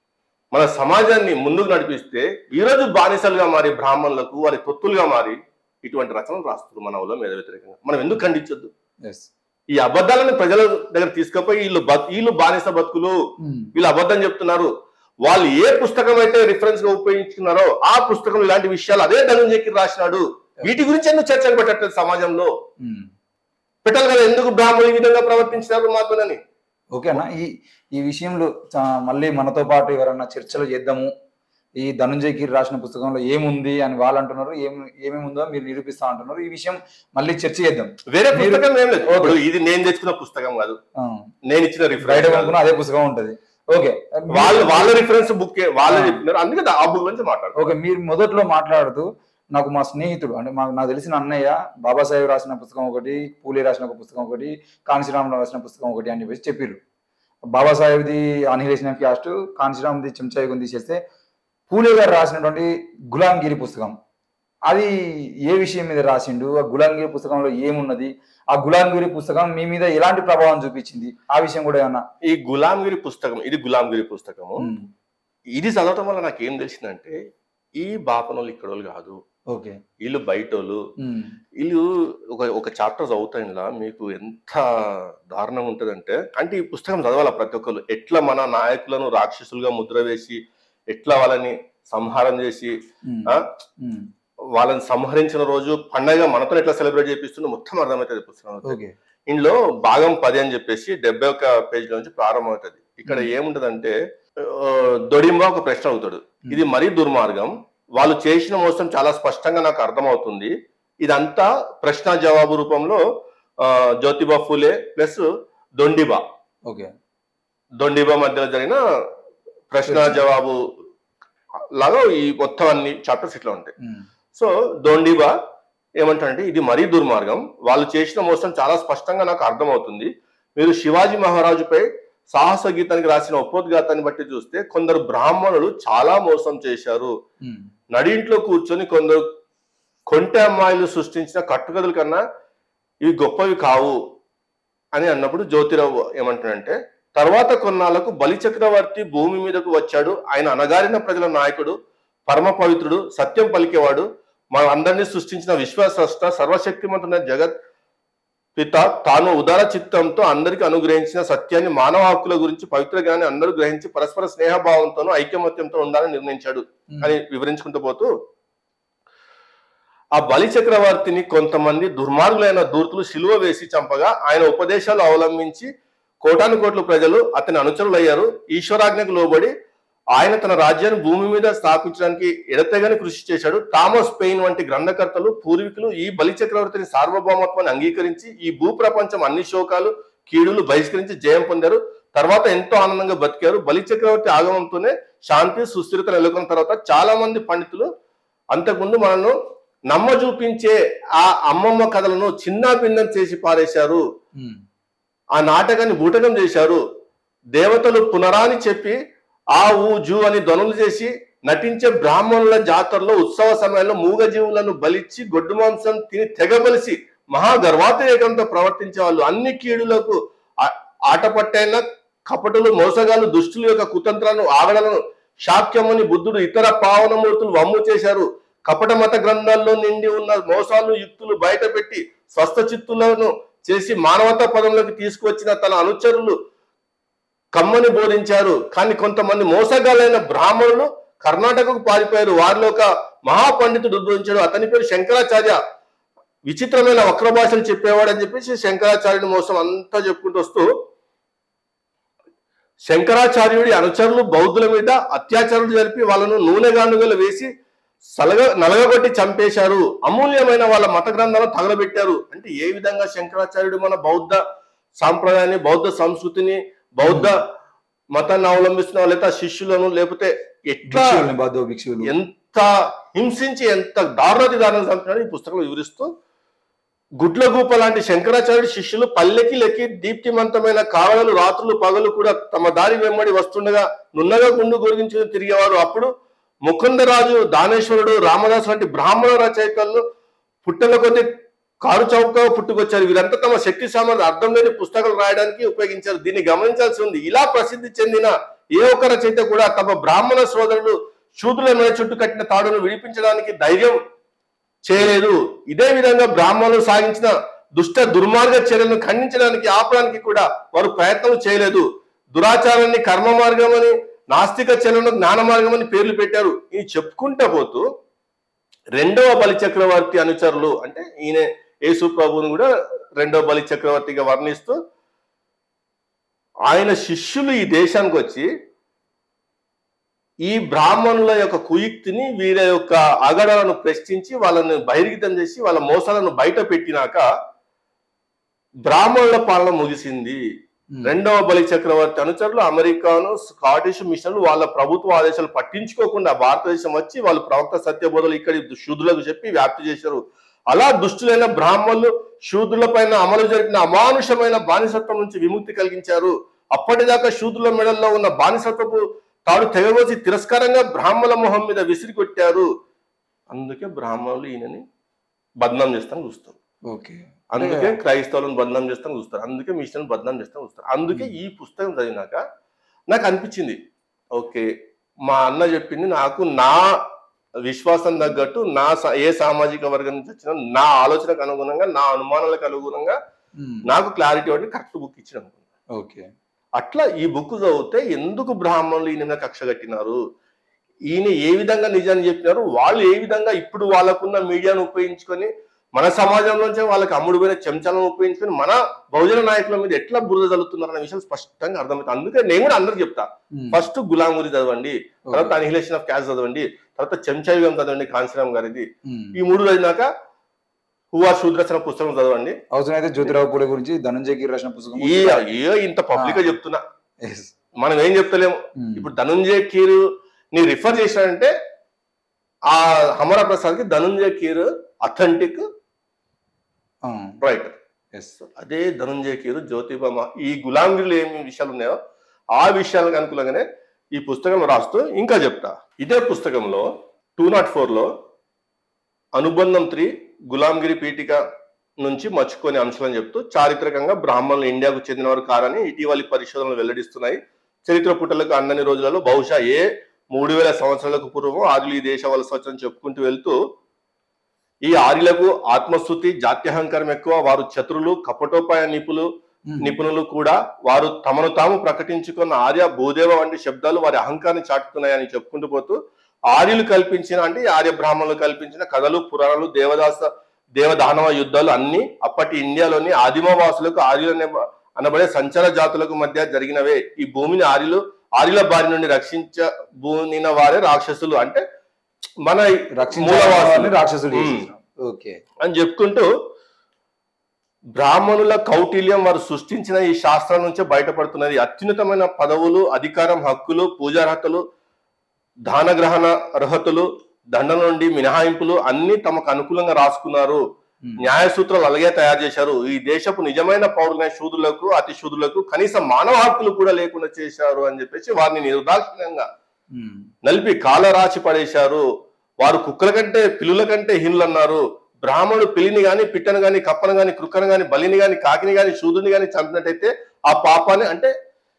మన సమాజాన్ని ముందుకు నడిపిస్తే ఈ రోజు బానిసలుగా మారి బ్రాహ్మణులకు వారి తొత్తులుగా మారి ఇటువంటి రచనలు రాస్తారు మన ఊళ్ళో మీద వ్యతిరేకంగా మనం ఎందుకు ఖండించొద్దు ఎస్ ఈ అబద్ధాలను ప్రజల దగ్గర తీసుకుపోయి వీళ్ళు బతు వీళ్ళు బానిస బతుకులు ఉమ్, వీళ్ళు అబద్ధం చెప్తున్నారు వాళ్ళు ఏ పుస్తకం అయితే రిఫరెన్స్ గా ఉపయోగించుకున్నారో ఆ పుస్తకం ఇలాంటి విషయాలు అదే ధనుంజయకి రాసినాడు వీటి గురించి ఎందుకు చర్చలు పెట్టట్లేదు సమాజంలో ఉమ్. పెట్టాలి కదా ఎందుకు బ్రాహ్మణులు ఈ విధంగా ప్రవర్తించినారు మాతోనని ఓకేనా ఈ ఈ విషయంలో చా- మళ్ళీ మనతో పాటు ఎవరన్నా చర్చలు చేద్దాము ఈ ధనుంజయ్ గిరి రాసిన పుస్తకంలో ఏముంది అని వాళ్ళు అంటున్నారు ఏం ఏమేమి ఉందో మీరు నిరూపిస్తా అంటున్నారు ఈ విషయం మళ్ళీ చర్చ చేద్దాం వేరే మీరు- పుస్తకం ఏం లేదు ఇప్పుడు ఇది నేను తెచ్చుకున్న పుస్తకం కాదు ఆ, నేను ఇచ్చిన బయట రిఫరెన్స్ కాదు. కొనుక్కున్న అదే పుస్తకం ఉంటది ఓకే వాళ్ళ వాళ్ళ రిఫరెన్స్ బుక్ వాళ్ళే ఆ. చెప్పినారు అందుకే ఆ బుక్ గురించి మాట్లాడు ఓకే మీరు మొదట్లో మాట్లాడుతూ నాకు మా స్నేహితుడు అంటే మాకు నాకు తెలిసిన అన్నయ్య బాబాసాహెబ్ రాసిన పుస్తకం ఒకటి పూలే రాసిన ఒక పుస్తకం ఒకటి కాంశీరామ్ రాసిన పుస్తకం ఒకటి అని చెప్పేసి చెప్పారు బాబాసాహెబ్ది అనిలేషన్ ఆఫ్ క్యాస్ట్ కాంశీరామ్ది చెంచాయుగం తీసేస్తే పూలే గారు రాసినటువంటి గులాంగిరి పుస్తకం అది ఏ విషయం మీద రాసిండు ఆ గులాంగిరి పుస్తకంలో ఏమున్నది ఆ గులాంగిరి పుస్తకం మీ మీద ఎలాంటి ప్రభావం చూపించింది ఆ విషయం కూడా ఏమన్నా ఈ గులాంగిరి పుస్తకం ఇది గులాంగిరి పుస్తకము ఉమ్, ఇది చదవటం వల్ల నాకు ఏం తెలిసిందంటే ఈ బాపనోళ్ళు ఇక్కడ వాళ్ళు కాదు ఓకే వీళ్ళు బయటోళ్ళు ఉమ్, వీళ్ళు ఒక ఒక చాప్టర్ చదువుతాయి ఇలా మీకు ఎంత దారుణం ఉంటదంటే అంటే ఈ పుస్తకం చదవాల ప్రతి ఒక్కరు ఎట్లా మన నాయకులను రాక్షసులుగా ముద్ర వేసి ఎట్లా వాళ్ళని సంహారం చేసి ఉమ్, ఆ, ఉమ్, వాళ్ళని సంహరించిన రోజు పండగ మనతో ఎట్లా సెలబ్రేట్ చేపిస్తుందో మొత్తం అర్థమవుతుంది పుస్తకం ఓకే ఇందులో భాగం పది అని చెప్పేసి డెబ్బై ఒక్క పేజ్ నుంచి ప్రారంభమవుతుంది ఇక్కడ ఏముంటదంటే ఆ, దొడింబ ఒక ప్రశ్న అవుతాడు ఇది మరీ దుర్మార్గం వాళ్ళు చేసిన మోసం చాలా స్పష్టంగా నాకు అర్థమవుతుంది ఇదంతా ప్రశ్న జవాబు రూపంలో ఆ, జ్యోతిబా ఫూలే ప్లస్ దొండిబా ఓకే దొండిబా మధ్యలో జరిగిన ప్రశ్న జవాబు లాగా ఈ మొత్తం అన్ని చాప్టర్స్ ఇట్లా ఉంటాయి ఉమ్, సో దొండిబా ఏమంటారంటే ఇది మరీ దుర్మార్గం వాళ్ళు చేసిన మోసం చాలా స్పష్టంగా నాకు అర్థమవుతుంది మీరు శివాజీ మహారాజుపై సాహస గీతానికి రాసిన ఉపోద్ఘాతాన్ని బట్టి చూస్తే కొందరు బ్రాహ్మణులు చాలా మోసం చేశారు ఉమ్, నడింట్లో కూర్చొని కొందరు కొంటె అమ్మాయిలు సృష్టించిన కట్టుకథల కన్నా ఇవి గొప్పవి కావు అని అన్నప్పుడు జ్యోతిరావు ఏమంటాడంటే తర్వాత కొన్నాళ్లకు బలి చక్రవర్తి భూమి మీదకు వచ్చాడు ఆయన అనగారిన ప్రజల నాయకుడు పరమ పవిత్రుడు సత్యం పలికేవాడు మన అందరినీ సృష్టించిన విశ్వస్రష్ట సర్వశక్తిమంతున్న జగత్ పిత తాను ఉదార చిత్తంతో అందరికి అనుగ్రహించిన సత్యాన్ని మానవ హక్కుల గురించి పవిత్ర జ్ఞానాన్ని అందరూ గ్రహించి పరస్పర స్నేహభావంతోనూ ఐకమత్యంతో ఉండాలని నిర్ణయించాడు ఉమ్, అని వివరించుకుంటూ పోతూ ఆ బలి చక్రవర్తిని కొంతమంది దుర్మార్గులైన దూర్తులు సిలువ వేసి చంపగా ఆయన ఉపదేశాలు అవలంబించి కోటాను కోట్ల ప్రజలు అతని అనుచరులయ్యారు ఈశ్వరాజ్ఞకు లోబడి ఆయన తన రాజ్యాన్ని భూమి మీద స్థాపించడానికి ఎడతెగని కృషి చేశాడు థామస్ పెయిన్ వంటి గ్రంథకర్తలు పూర్వీకులు ఈ బలి చక్రవర్తిని సార్వభౌమత్వాన్ని అంగీకరించి ఈ భూప్రపంచం అన్ని శోకాలు కీడులు బహిష్కరించి జయం పొందారు తర్వాత ఎంతో ఆనందంగా బతికారు బలి చక్రవర్తి ఆగమంతోనే శాంతి సుస్థిరత నెలకొన్న తర్వాత చాలా మంది పండితులు అంతకుముందు మనను నమ్మ చూపించే ఆ అమ్మమ్మ కథలను చిన్న భిన్నం చేసి పారేశారు ఉమ్, ఆ నాటకాన్ని బూటకం చేశారు దేవతలు పునరాని చెప్పి ఆ ఊ జూ అని ధ్వనులు చేసి నటించే బ్రాహ్మణుల జాతరలో ఉత్సవ సమయంలో మూగజీవులను బలిచ్చి గొడ్డు మాంసం తిని తెగబలిసి మహా గర్వాతిరేకంతో ప్రవర్తించే వాళ్ళు అన్ని కీడులకు ఆ- ఆటపట్టైన కపటులు మోసగాలు దుష్టుల యొక్క కుతంత్రాలను ఆగడలను శాక్యముని బుద్ధుడు ఇతర పావనమూర్తులు వమ్ము చేశారు కపట మత గ్రంథాల్లో నిండి ఉన్న మోసాలు యుక్తులు బయటపెట్టి స్వస్థ చిత్తులను చేసి మానవతా పదంలోకి తీసుకువచ్చిన తన అనుచరులు కమ్మని బోధించారు కానీ కొంతమంది మోసగాలైన బ్రాహ్మణులు కర్ణాటకకు పారిపోయారు వారిలో ఒక మహాపండితుడు ఉద్భవించాడు అతని పేరు శంకరాచార్య విచిత్రమైన వక్ర భాషలు చెప్పేవాడు అని చెప్పేసి శంకరాచార్యుడి మోసం అంతా చెప్పుకుంటూ వస్తూ శంకరాచార్యుడి అనుచరులు బౌద్ధుల మీద అత్యాచారాలు జరిపి వాళ్ళను నూనె గానుగలు వేసి సలగ నలగగొట్టి చంపేశారు అమూల్యమైన వాళ్ళ మత గ్రంథాలను తగలబెట్టారు అంటే ఏ విధంగా శంకరాచార్యుడు మన బౌద్ధ సాంప్రదాయాన్ని బౌద్ధ సంస్కృతిని బౌద్ధ మతాన్ని అవలంబిస్తున్న లేకపోతే ఆ శిష్యులను లేకపోతే ఎట్లా భిక్షువుల్ని బౌద్ధ భిక్షువులు ఎంత హింసించి ఎంత దారుణాతి దారుణం చంపినాడు ఈ పుస్తకంలో వివరిస్తూ గుడ్లగూప లాంటి శంకరాచార్యుడి శిష్యులు పల్లెకి లెక్కి దీప్తిమంతమైన కావలలు రాత్రులు పగలు కూడా తమ దారి వెంబడి వస్తుండగా నున్నగా గుండు గురించి తిరిగేవారు అప్పుడు ముకుందరాజు దానేశ్వరుడు రామదాసు వంటి బ్రాహ్మణ రచయితలను పుట్టల కొద్ది కారు చౌక పుట్టుకొచ్చారు వీరంతా తమ శక్తి సామర్థ్యం అర్థం లేని పుస్తకాలు రాయడానికి ఉపయోగించారు దీన్ని గమనించాల్సి ఉంది ఇలా ప్రసిద్ధి చెందిన ఏ ఒక్క రచయిత కూడా తమ బ్రాహ్మణ సోదరులు శూద్రుల మీద చుట్టు కట్టిన తాడును విడిపించడానికి ధైర్యం చేయలేదు ఇదే విధంగా బ్రాహ్మణులు సాగించిన దుష్ట దుర్మార్గ చర్యలను ఖండించడానికి ఆపడానికి కూడా వారు ప్రయత్నం చేయలేదు దురాచారాన్ని కర్మ మార్గం అని నాస్తిక చర్యలను జ్ఞాన మార్గం అని పేర్లు పెట్టారు ఇది చెప్పుకుంటా పోతూ రెండవ బలి చక్రవర్తి అనుచరులు అంటే ఈయన యేసు ప్రభువుని కూడా రెండవ బలి చక్రవర్తిగా వర్ణిస్తూ ఆయన శిష్యులు ఈ దేశానికి వచ్చి ఈ బ్రాహ్మణుల యొక్క కుయుక్తిని వీరి యొక్క అగడాలను ప్రశ్నించి వాళ్ళని బహిర్గతం చేసి వాళ్ళ మోసాలను బయట పెట్టినాక బ్రాహ్మణుల పాలన ముగిసింది ఉమ్, రెండవ బలి చక్రవర్తి అనుచరులు అమెరికాను స్కాటిష్ మిషన్లు వాళ్ళ ప్రభుత్వ ఆదేశాలు పట్టించుకోకుండా భారతదేశం వచ్చి వాళ్ళు ప్రవక్త సత్యబోధలు ఇక్కడి శూద్రులకు చెప్పి వ్యాప్తి చేశారు అలా దుష్టులైన బ్రాహ్మణులు శూద్రుల పైన అమలు జరిపిన అమానుషమైన బానిసత్వం నుంచి విముక్తి కలిగించారు అప్పటిదాకా శూద్రుల మెడల్లో ఉన్న బానిసత్వపు తాడు తెగవసి తిరస్కారంగా బ్రాహ్మణుల మొహం మీద విసిరి కొట్టారు అందుకే బ్రాహ్మణులు ఈయనని బద్నాం చేస్తాను చూస్తారు ఓకే అందుకే క్రైస్తవులను బదనాం చేస్తాను చూస్తారు అందుకే మిషన్ బదనాం చేస్తాను చూస్తారు అందుకే ఈ పుస్తకం చదివినాక నాకు అనిపించింది ఓకే మా అన్న చెప్పింది నాకు నా విశ్వాసం తగ్గట్టు నా సా- ఏ సామాజిక వర్గం నుంచి వచ్చిన నా ఆలోచనకు అనుగుణంగా నా అనుమానాలకు అనుగుణంగా ఉమ్, నాకు క్లారిటీ ఒకటి కరెక్ట్ బుక్ ఇచ్చిన ఓకే అట్లా ఈ బుక్ చదివితే ఎందుకు బ్రాహ్మణులు ఈయన మీద కక్ష కట్టినారు ఈయన ఏ విధంగా నిజాన్ని చెప్పినారు వాళ్ళు ఏ విధంగా ఇప్పుడు వాళ్ళకున్న మీడియాను ఉపయోగించుకొని మన సమాజంలోంచే వాళ్ళకి అమ్ముడు పోయిన చెంచాలను ఉపయోగించుకొని మన బహుజన నాయకుల మీద ఎట్లా బురద చల్లుతున్నారు అనే విషయం స్పష్టంగా అర్థమవుతుంది అందుకే నేను కూడా అందరికి చెప్తా ఉమ్, ఫస్ట్ గులాం గురి చదవండి ఓకే. తర్వాత అనిహిలేషన్ ఆఫ్ క్యాస్ట్ చదవండి తర్వాత చెంచా యుగం చదవండి కాంశీరామ్ గారిది ఉమ్. ఈ మూడు చదివినాక హువా శూద్రసన పుస్తకం చదవండి అవసరమైతే జ్యోతిరావు పూలే గురించి ధనంజయ గిరి రాసిన పుస్తకం ఈ ఏ ఇంత పబ్లిక్ గా చెప్తున్నా Yes. మనం ఏం చెప్తలేము ఉమ్, ఇప్పుడు ధనుంజయ కీరు ని రిఫర్ చేశాడంటే ఆ హమరా ప్రసాద్ కి ధనుంజయ కీరు అథెంటిక్ ఆ, రైటర్ yes. అదే ధనుంజయ కీరు జ్యోతిబామ ఈ గులాంగిరిలో ఏమి విషయాలు ఉన్నాయో ఆ విషయాలకు అనుకూలంగానే ఈ పుస్తకం రాస్తూ ఇంకా చెప్తా ఇదే పుస్తకంలో టూ నాట్ లో అనుబంధం త్రీ గులాంగిరి పీఠిక నుంచి మర్చుకొని అంశాలను చెప్తూ చారిత్రకంగా బ్రాహ్మణులు ఇండియాకు చెందినవారు కారని ఇటీవలి పరిశోధనలు వెల్లడిస్తున్నాయి చరిత్ర పుటలకు అన్నని రోజులలో బహుశా ఏ మూడు వేల సంవత్సరాలకు పూర్వం ఆర్యులు ఈ దేశ వలస వచ్చని చెప్పుకుంటూ వెళ్తూ ఈ ఆర్యులకు ఆత్మస్థుతి జాత్యహంకారం ఎక్కువ వారు చతురులు కపటోపాయ నిపులు ఉమ్, నిపుణులు కూడా వారు తమను తాము ప్రకటించుకున్న ఆర్య భూదేవ వంటి శబ్దాలు వారి అహంకారాన్ని చాటుతున్నాయని చెప్పుకుంటూ పోతూ ఆర్యులు కల్పించిన అంటే ఆర్య బ్రాహ్మణులు కల్పించిన కథలు పురాణాలు దేవదాస దేవదానవ యుద్ధాలు అన్ని అప్పటి ఇండియాలోని ఆదిమవాసులకు ఆర్యులు అనే అనబడే సంచార జాతులకు మధ్య జరిగినవే ఈ భూమిని ఆర్యులు ఆర్యుల బారి నుండి రక్షించబూనిన వారే రాక్షసులు అంటే మన రక్షించాలని మూలవాసులు రాక్షసులు ఉమ్. చేసేసారు. ఓకే అని చెప్పుకుంటూ బ్రాహ్మణుల కౌటిల్యం వారు సృష్టించిన ఈ శాస్త్రం నుంచే బయటపడుతున్నది అత్యున్నతమైన పదవులు అధికారం హక్కులు పూజార్హతలు దానగ్రహణ అర్హతలు దండ నుండి మినహాయింపులు అన్ని తమకు అనుకూలంగా రాసుకున్నారు ఉమ్. న్యాయ సూత్రాలు అలాగే తయారు చేశారు ఈ దేశపు నిజమైన పౌరులైన శూద్రులకు అతి శూద్రులకు కనీసం మానవ హక్కులు కూడా లేకుండా చేశారు అని చెప్పేసి వారిని నిర్దాక్షిణ్యంగా ఉమ్. నలిపి కాల రాచి పడేశారు వారు కుక్కల కంటే పిల్లుల కంటే హీనులు అన్నారు బ్రాహ్మణుడు పిల్లిని గాని పిట్టను గాని కప్పను గాని కృక్కను గాని బలిని గాని కాకిని గాని శూద్రుని గాని చంపినట్టయితే ఆ పాపాన్ని అంటే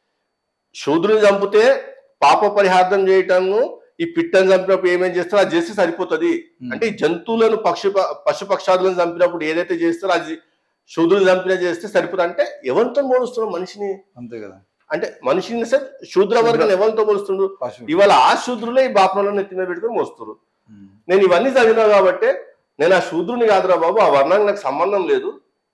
శూద్రుని చంపితే పాప పరిహార్థం చేయటము ఈ పిట్టను చంపినప్పుడు ఏమేం చేస్తారో అది చేస్తే సరిపోతుంది ఉమ్. అంటే ఈ జంతువులను పక్షి పశుపక్షాదులను చంపినప్పుడు ఏదైతే చేస్తారో అది శూద్రుని చంపిన చేస్తే సరిపోతుంది అంటే ఎవరితో పోలుస్తున్నాం మనిషిని అంతే కదా అంటే మనిషిని సార్ శూద్ర వర్గం ఎవరితో పోలుస్తుండ్రు పశువు ఇవాళ ఆ శూద్రులే ఈ బాపనలో నెత్తి మీద పెట్టుకొని మోస్తారు ఉమ్. నేను ఇవన్నీ చదివినా కాబట్టి నేను ఆ శూద్రుని కాదురా బాబు ఆ వర్ణానికి నాకు సంబంధం లేదు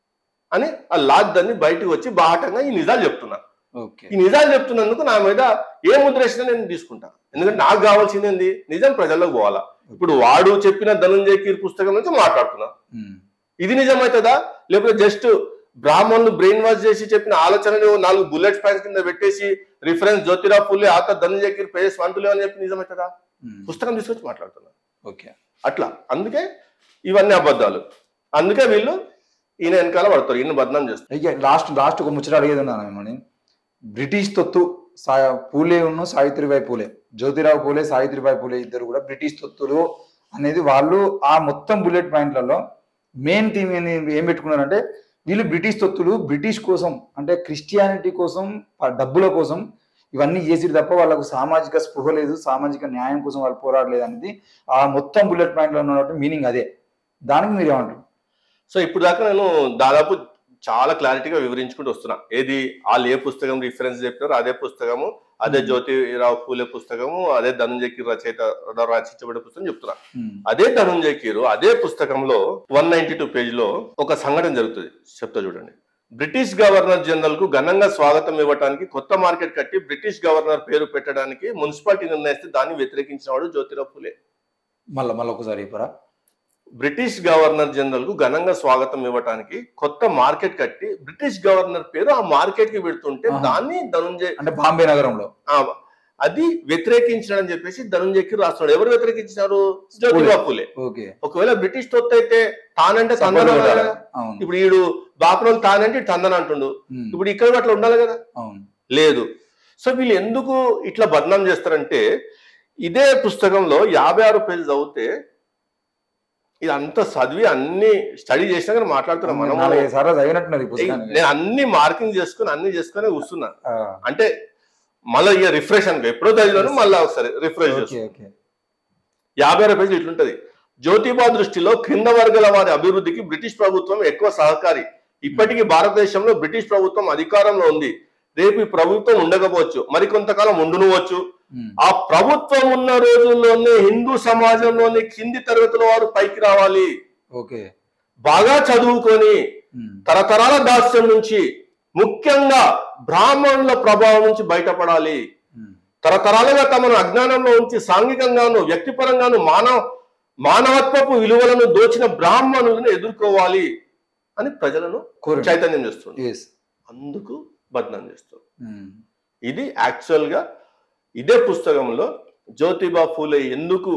అని ఆ లాగ్ దాన్ని బయటకు వచ్చి బాహటంగా ఈ నిజాలు చెప్తున్నా ఓకే ఈ నిజాలు చెప్తున్నందుకు నా మీద ఏ ముద్ర వేసినా నేను తీసుకుంటా ఎందుకంటే నాకు కావాల్సింది ఏంది నిజం ప్రజల్లోకి పోవాలా ఇప్పుడు వాడు చెప్పిన ధనంజయ కీర్ పుస్తకం నుంచి మాట్లాడుతున్నా ఉమ్. ఇది నిజమవుతుందా లేకపోతే జస్ట్ బ్రాహ్మణులు బ్రెయిన్ వాష్ చేసి చెప్పిన ఆలోచనలు నాలుగు బుల్లెట్ పాయింట్స్ కింద పెట్టేసి రిఫరెన్స్ జ్యోతిరావు ఫుల్లే ఆత ధనంజయ కీర్ పేజెస్ వన్ అని చెప్పి నిజమవుతుందా ఉమ్. పుస్తకం తీసుకొచ్చి మాట్లాడుతున్నా ఓకే అట్లా అందుకే ఇవన్నీ అబద్ధాలు అందుకే వీళ్ళు ఈయన వెనకాల పడతారు ఈయన బదనాం చేస్తారు ఇక లాస్ట్ లాస్ట్ ఒక ముచ్చట అడిగేది ఉన్నాను మిమ్మల్ని బ్రిటిష్ తొత్తు సా పూలే ఉన్న సావిత్రిబాయి పూలే జ్యోతిరావు పూలే సావిత్రిబాయి పూలే ఇద్దరు కూడా బ్రిటిష్ తొత్తులు అనేది వాళ్ళు ఆ మొత్తం బుల్లెట్ పాయింట్లలో మెయిన్ థీమ్ ఏం పెట్టుకున్నారంటే వీళ్ళు బ్రిటిష్ తొత్తులు బ్రిటిష్ కోసం అంటే క్రిస్టియానిటీ కోసం ఆ డబ్బుల కోసం ఇవన్నీ చేసి తప్ప వాళ్ళకు సామాజిక స్పృహ లేదు సామాజిక న్యాయం కోసం వాళ్ళు పోరాడలేదు అనేది ఆ మొత్తం బుల్లెట్ పాయింట్లో ఉన్నటువంటి మీనింగ్ అదే దానికి మీరు ఏమంటారు సో ఇప్పుడు దాకా నేను దాదాపు చాలా క్లారిటీగా వివరించుకుంటూ వస్తున్నా ఏది వాళ్ళు ఏ పుస్తకం రిఫరెన్స్ చెప్పినారో అదే పుస్తకము అదే జ్యోతిరావు పూలే పుస్తకము అదే ధనంజయ కీర్ రచయిత రచించబడే పుస్తకం చెప్తున్నా ఉమ్, అదే ధనంజయ కీరు అదే పుస్తకంలో వన్ నైన్టీ టూ పేజ్ లో ఒక సంఘటన జరుగుతుంది చెప్తా చూడండి బ్రిటిష్ గవర్నర్ జనరల్ కు ఘనంగా స్వాగతం ఇవ్వడానికి కొత్త మార్కెట్ కట్టి బ్రిటిష్ గవర్నర్ పేరు పెట్టడానికి మున్సిపాలిటీ నిర్ణయిస్తే దాన్ని వ్యతిరేకించిన వాడు జ్యోతిరావు ఫులే మళ్ళా మళ్ళీ ఒకసారి చెప్పరా బ్రిటిష్ గవర్నర్ జనరల్ కు ఘనంగా స్వాగతం ఇవ్వడానికి కొత్త మార్కెట్ కట్టి బ్రిటిష్ గవర్నర్ పేరు ఆ మార్కెట్ కి పెడుతుంటే ఆహా. దాన్ని ధనుంజయ్ అంటే బాంబే నగరంలో ఆ, అది వ్యతిరేకించడని చెప్పేసి ధనుంజయ్కి రాస్తున్నాడు ఎవరు వ్యతిరేకించినారు జ్యోతిరావు ఫులే ఓకే ఒకవేళ బ్రిటిష్ తొత్తు అయితే తానంటే Support తందన కొట్టాలి. కదా. అవును ఇప్పుడు ఈడు బాపనోళ్ళు తానంటే ఇటు తందన అంటుండు ఉమ్, ఇప్పుడు ఇక్కడ కూడా అట్లా ఉండాలి కదా అవును లేదు సో వీళ్ళు ఎందుకు ఇట్లా బదనాం చేస్తారంటే ఇదే పుస్తకంలో యాభై ఆరు పేజీ చదివితే ఇదంతా చదివి అన్ని స్టడీ చేసినా కానీ మాట్లాడుతున్నాం మనం నాలుగైదు సార్లు చదివినట్టున్నది ఈ పుస్తకాన్ని నేను అన్ని మార్కింగ్ చేసుకుని అన్ని చేసుకుని కూర్చున్నా ఆ, అంటే మళ్ళీ ఇక రిఫ్రెష్ అనుకో ఎప్పుడో చదివాను మళ్ళీ ఒకసారి రిఫ్రెష్ ఓకే చేస్తాను ఓకే యాభై ఆరు పేజీలు ఇట్లుంటది జ్యోతిబా దృష్టిలో క్రింద వర్గాల వారి అభివృద్ధికి బ్రిటిష్ ప్రభుత్వం ఎక్కువ సహకారి ఇప్పటికీ భారతదేశంలో బ్రిటిష్ ప్రభుత్వం అధికారంలో ఉంది రేపు ఈ ప్రభుత్వం ఉండకపోవచ్చు మరికొంతకాలం ఉండునవచ్చు ఉమ్, ఆ ప్రభుత్వం ఉన్న రోజుల్లోనే హిందూ సమాజంలోని కింది తరగతుల వారు పైకి రావాలి ఓకే బాగా చదువుకొని ఉమ్, తరతరాల దాస్యం నుంచి ముఖ్యంగా బ్రాహ్మణుల ప్రభావం నుంచి బయటపడాలి ఉమ్, తరతరాలుగా తమను అజ్ఞానంలో ఉంచి సాంఘికంగాను వ్యక్తిపరంగాను మానవ మానవత్వపు విలువలను దోచిన బ్రాహ్మణులను ఎదుర్కోవాలి అని ప్రజలను కోరండి. చైతన్యం చేస్తుంది Yes. అందుకు బద్నాం చేస్తుంది ఉమ్, ఇది యాక్చువల్ గా ఇదే పుస్తకంలో జ్యోతిబా ఫూలే ఎందుకు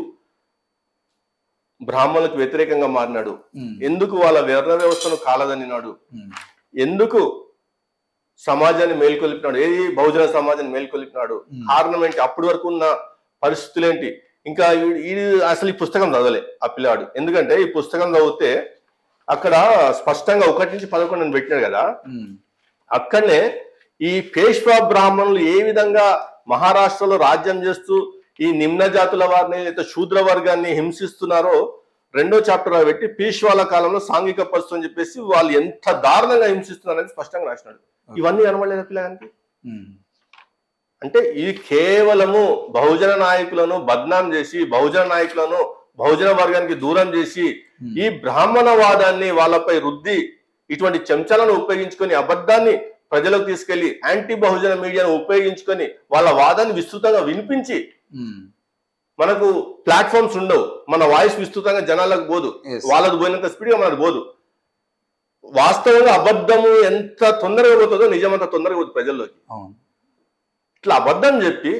బ్రాహ్మణులకు వ్యతిరేకంగా మారినాడు ఉమ్, ఎందుకు వాళ్ళ వర్ణ వ్యవస్థను కాలదనినాడు ఉమ్, ఎందుకు సమాజాన్ని మేల్కొల్పినాడు ఏది బహుజన సమాజాన్ని మేల్కొల్పినాడు ఉమ్. కారణం ఏంటి అప్పటి వరకు ఉన్న పరిస్థితులు ఏంటి ఇంకా ఈ- ఈ అసలు ఈ పుస్తకం చదవలే ఆ పిల్లాడు ఎందుకంటే ఈ పుస్తకం చదివితే అక్కడ స్పష్టంగా ఒకటి నుంచి పదకొండు అని పెట్టినాడు కదా ఉమ్, అక్కడనే ఈ పేష్వా బ్రాహ్మణులు ఏ విధంగా మహారాష్ట్రలో రాజ్యం చేస్తూ ఈ నిమ్న జాతుల వారిని లేదా శూద్ర వర్గాన్ని హింసిస్తున్నారో రెండో చాప్టర్ పెట్టి పీష్వాల కాలంలో సాంఘిక పరిస్థితి అని చెప్పేసి వాళ్ళు ఎంత దారుణంగా హింసిస్తున్నారని స్పష్టంగా రాసినాడు ఇవన్నీ కనబడలేదు పిల్లగానికి ఉమ్, అంటే ఇది కేవలము బహుజన నాయకులను బద్నాం చేసి బహుజన నాయకులను బహుజన వర్గానికి దూరం చేసి ఉమ్. ఈ బ్రాహ్మణవాదాన్ని వాళ్ళపై రుద్ది ఇటువంటి చెంచాలను ఉపయోగించుకొని అబద్ధాన్ని ప్రజలకు తీసుకెళ్లి యాంటీ బహుజన మీడియాను ఉపయోగించుకొని వాళ్ళ వాదాన్ని విస్తృతంగా వినిపించి ఉమ్. మనకు ప్లాట్ఫామ్స్ ఉండవు మన వాయిస్ విస్తృతంగా జనాలకు పోదు Yes. వాళ్ళది పోయినంత స్పీడ్ గా మనది పోదు వాస్తవంగా అబద్ధము ఎంత తొందరగా పోతుందో నిజం అంత తొందరగా పోతుంది ప్రజల్లోకి అవును ఇట్లా అబద్ధం చెప్పి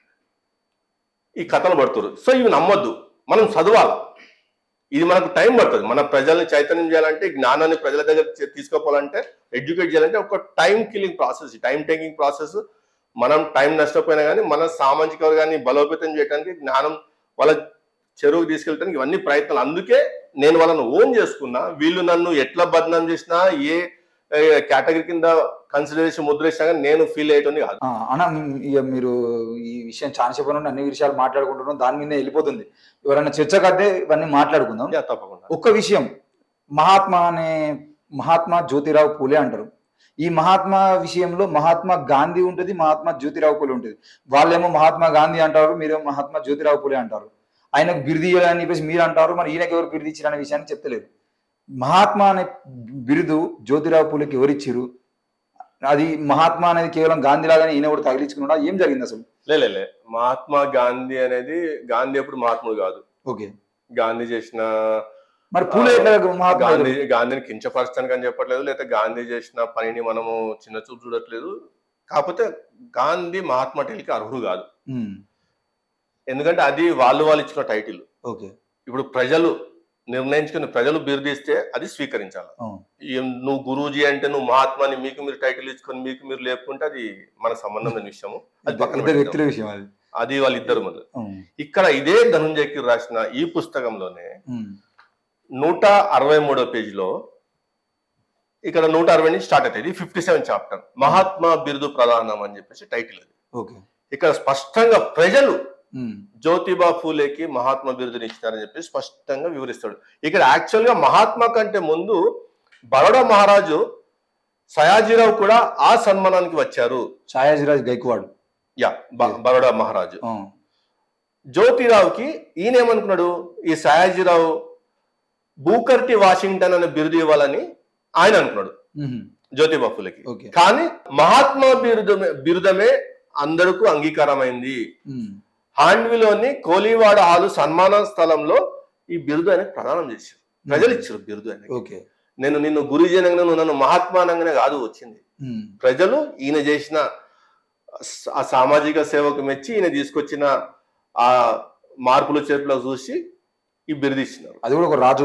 ఈ కథలు పడుతున్నారు సో ఇవి నమ్మొద్దు మనం చదవాలి ఇది మనకు టైం పడుతుంది మన ప్రజల్ని చైతన్యం చేయాలంటే జ్ఞానాన్ని ప్రజల దగ్గర చే- తీసుకుపోవాలంటే ఎడ్యుకేట్ చేయాలంటే ఒక time killing process time taking process మనం టైం నష్టపోయినా కానీ మన సామాజిక వర్గాన్ని బలోపేతం చేయడానికి జ్ఞానం వాళ్ళ చెరువుకు తీసుకెళ్ళడానికి ఇవన్నీ ప్రయత్నాలు అందుకే నేను వాళ్ళని ఓన్ చేసుకున్నా వీళ్ళు నన్ను ఎట్లా బదనాం చేసినా ఏ కేటగిరీ కింద కన్సిడరేషన్ ముద్ర వేసినా కానీ నేను ఫీల్ అయ్యేటోని కాదు ఆ, అన్న మ్, ఇక మీరు ఈ విషయం చాలా చెప్పను అన్ని విషయాలు మాట్లాడుకుంటున్నాం దాని మీద వెళ్ళిపోతుంది ఎవరైనా చర్చకు అద్దే ఇవన్నీ మాట్లాడుకుందాం యా, తప్పకుండా ఒక్క విషయం మహాత్మా అనే మహాత్మా జ్యోతిరావు పూలే అంటారు ఈ మహాత్మా విషయంలో మహాత్మా గాంధీ ఉంటుంది మహాత్మా జ్యోతిరావు పూలే ఉంటుంది వాళ్ళేమో మహాత్మా గాంధీ అంటారు మీరేమో మహాత్మా జ్యోతిరావు పూలే అంటారు ఆయనకు బిరుదు ఇవ్వాలని చెప్పేసి మీరు అంటారు మరి ఈయనకి ఎవరు బిరుదు ఇచ్చారు అనే విషయాన్ని చెప్తలేదు మహాత్మా అనే బిరుదు జ్యోతిరావు పూలకి ఎవరు ఇచ్చిరు అది మహాత్మా అనేది కేవలం గాంధీ లాగానే ఈయన కూడా తగిలించుకున్నాడా ఏం జరిగింది అసలు లే లే, లే మహాత్మా గాంధీ అనేది గాంధీ ఎప్పుడు మహాత్ముడు కాదు ఓకే గాంధీ చేసిన మరి పూలే ఎట్లా మహాత్మా గాంధీ గాంధీని కించపరచడానికి అని చెప్పట్లేదు లేదా గాంధీ చేసిన పనిని మనము చిన్న చూపు చూడట్లేదు కాకపోతే గాంధీ మహాత్మా టైటిల్కి అర్హుడు కాదు ఉమ్, ఎందుకంటే అది వాళ్ళు వాళ్ళు ఇచ్చిన టైటిల్ ఓకే ఇప్పుడు ప్రజలు నిర్ణయించుకుని ప్రజలు బిరుదిస్తే అది స్వీకరించాలి అవును. ఏం నువ్వు గురూజీ అంటే నువ్వు మహాత్మాని మీకు మీరు టైటిల్ ఇచ్చుకొని మీకు మీరు లేపుకుంటే అది మన సంబంధం లేని విషయము అది పక్కన ఇద్దరు పెడదాం. వ్యక్తుల విషయం అది అది వాళ్ళిద్దరు మొదలు ఉమ్, ఇక్కడ ఇదే ధనుంజయకి రాసిన ఈ పుస్తకంలోనే ఉమ్, నూట అరవై మూడో పేజీలో ఇక్కడ నూట అరవై నుంచి స్టార్ట్ అవుతుంది ఫిఫ్టీ సెవెన్ చాప్టర్ మహాత్మా బిరుదు ప్రధానం అని చెప్పేసి టైటిల్ అది ఓకే ఇక్కడ స్పష్టంగా ప్రజలు ఉమ్, జ్యోతిబా ఫూలేకి మహాత్మా బిరుదుని ఇచ్చినారని చెప్పి స్పష్టంగా వివరిస్తాడు ఇక్కడ యాక్చువల్ గా మహాత్మా కంటే ముందు బరోడా మహారాజు సయాజీరావు కూడా ఆ సన్మానానికి వచ్చారు ఛాయాజిరాజ్ గైక్వాడ్ యా బ- బరోడా మహారాజు ఆ, జ్యోతిరావుకి ఈయన ఏమనుకున్నాడు ఈ సయాజీరావు బూకర్టి వాషింగ్టన్ అనే బిరుదు ఇవ్వాలని ఆయన అనుకున్నాడు ఉమ్, జ్యోతిబా ఫూలేకి ఓకే కానీ మహాత్మా బిరుదమే బిరుదమే అందరకు అంగీకారమైంది ఉమ్, హాండ్విలోని కోలివాడ హాలు సన్మాన స్థలంలో ఈ బిరుదు అనేది ప్రదానం చేశారు ప్రజలు ఇచ్చారు బిరుదు అనేది ఓకే నేను నిన్ను గురుజీ అనగానే నువ్వు నన్ను మహాత్మానంగానే కాదు వచ్చింది ఉమ్, ప్రజలు ఈయన చేసిన స- ఆ సామాజిక సేవకు మెచ్చి ఈయన తీసుకొచ్చిన ఆ మార్పులు చేర్పులు చూసి ఈ బిరుదు ఇచ్చినారు అది కూడా ఒక రాజు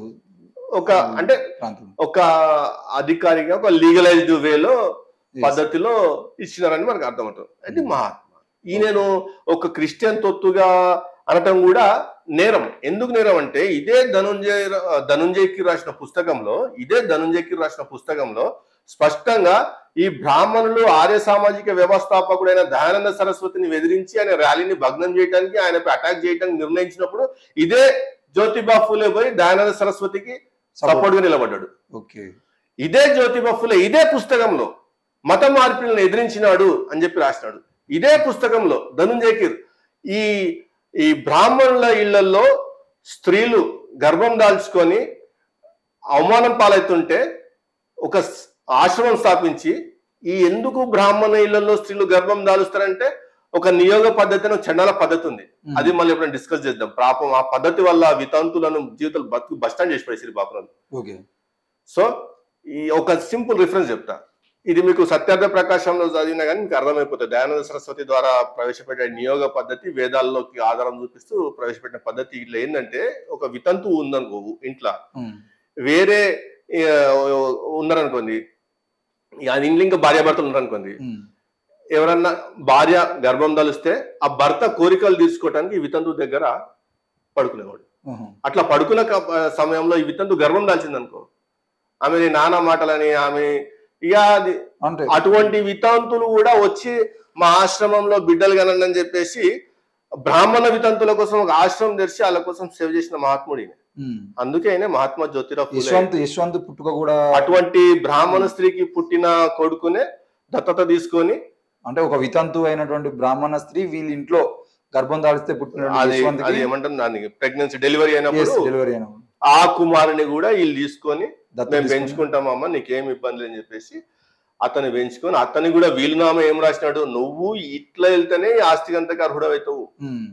ఒక అంటే ప్రాంతం ఒక అధికారిక ఒక లీగలైజ్డ్ వేలో Yes. పద్ధతిలో ఇచ్చినారని మనకు అర్థమవుతుంది అది మహాత్మా ఈయనను ఒక క్రిస్టియన్ తొత్తుగా అనటం కూడా నేరం ఎందుకు నేరం అంటే ఇదే ధనుంజయ ధనుంజయకి రాసిన పుస్తకంలో ఇదే ధనుంజయకి రాసిన పుస్తకంలో స్పష్టంగా ఈ బ్రాహ్మణులు ఆర్య సామాజిక వ్యవస్థాపకుడైన దయానంద సరస్వతిని వెదిరించి ఆయన ర్యాలీని భగ్నం చేయడానికి ఆయనపై అటాక్ చేయడానికి నిర్ణయించినప్పుడు ఇదే జ్యోతిబా ఫూలే పోయి దయానంద సరస్వతికి సపోర్ట్ గా నిలబడ్డాడు ఓకే ఇదే జ్యోతిబా ఫులే ఇదే పుస్తకంలో మత మార్పులను ఎదిరించినాడు అని చెప్పి రాసినాడు ఇదే పుస్తకంలో ధనుంజయకిర్ ఈ ఈ బ్రాహ్మణుల ఇళ్లలో స్త్రీలు గర్భం దాల్చుకొని అవమానం పాలవుతుంటే ఒక స్- ఆశ్రమం స్థాపించి ఈ ఎందుకు బ్రాహ్మణ ఇళ్లలో స్త్రీలు గర్భం దాలుస్తారంటే ఒక నియోగ పద్ధతి అని ఒక చండాల పద్ధతి ఉంది ఉమ్, అది మళ్ళీ ఎప్పుడైనా డిస్కస్ చేద్దాం పాపం ఆ పద్ధతి వల్ల వితంతులను జీవితాలు బతుకు బస్టాండ్ చేసి పడేసి పాపం ఓకే సో ఈ ఒక సింపుల్ రిఫరెన్స్ చెప్తా ఇది మీకు సత్యార్థ ప్రకాశంలో చదివినా కానీ మీకు అర్థమైపోతుంది దయానంద సరస్వతి ద్వారా ప్రవేశపెట్టే నియోగ పద్ధతి వేదాల్లోకి ఆధారం చూపిస్తూ ప్రవేశపెట్టిన పద్ధతి ఇట్లా ఏంటంటే ఒక వితంతు ఉందనుకో ఇంట్లో ఉమ్, వేరే ఆ, ఉన్నారనుకోండి ఇక అది ఇంట్లో ఇంకా భార్యాభర్తలు ఉన్నారనుకోండి ఉమ్, ఎవరన్నా భార్య గర్భం దలిస్తే ఆ భర్త కోరికలు తీర్చుకోవటానికి ఈ వితంతు దగ్గర పడుకునేవాడు ఉహు, అట్లా పడుకున్న క- సమయంలో ఈ వితంతు గర్భం దాల్చింది అనుకో ఆమె నీ నానా మాటలని ఆమె ఇక అది అంటే అటువంటి వితంతులు కూడా వచ్చి మా ఆశ్రమంలో బిడ్డలు కనండి అని చెప్పేసి బ్రాహ్మణ వితంతుల కోసం ఒక ఆశ్రమం తెరిచి వాళ్ళ కోసం సేవ చేసిన మహాత్ముడు ఈయన ఉమ్, అందుకే ఆయన మహాత్మా జ్యోతిరావు ఫూలే. యశ్వంత్ యశ్వంత్ పుట్టుక కూడా అటువంటి బ్రాహ్మణ స్త్రీకి పుట్టిన కొడుకునే దత్తత తీసుకొని అంటే ఒక వితంతు అయినటువంటి బ్రాహ్మణ స్త్రీ వీళ్ళ ఇంట్లో గర్భం దాల్స్తే పుట్టిన అది అది ఏమంటారు దానికి ప్రెగ్నెన్సీ డెలివరీ అయినప్పుడు డెలివరీ అయిన ఆ కుమారుని కూడా వీళ్ళు తీసుకొని దత్తత మేము తీసుకుని- పెంచుకుంటామమ్మా నీకేం ఇబ్బంది అని చెప్పేసి అతను పెంచుకొని అతని కూడా వీలునామా ఏం రాసినాడు నువ్వు ఇట్లా వెళ్తేనే ఈ ఆస్తికి అంతగా అర్హుడవుతావు ఉమ్,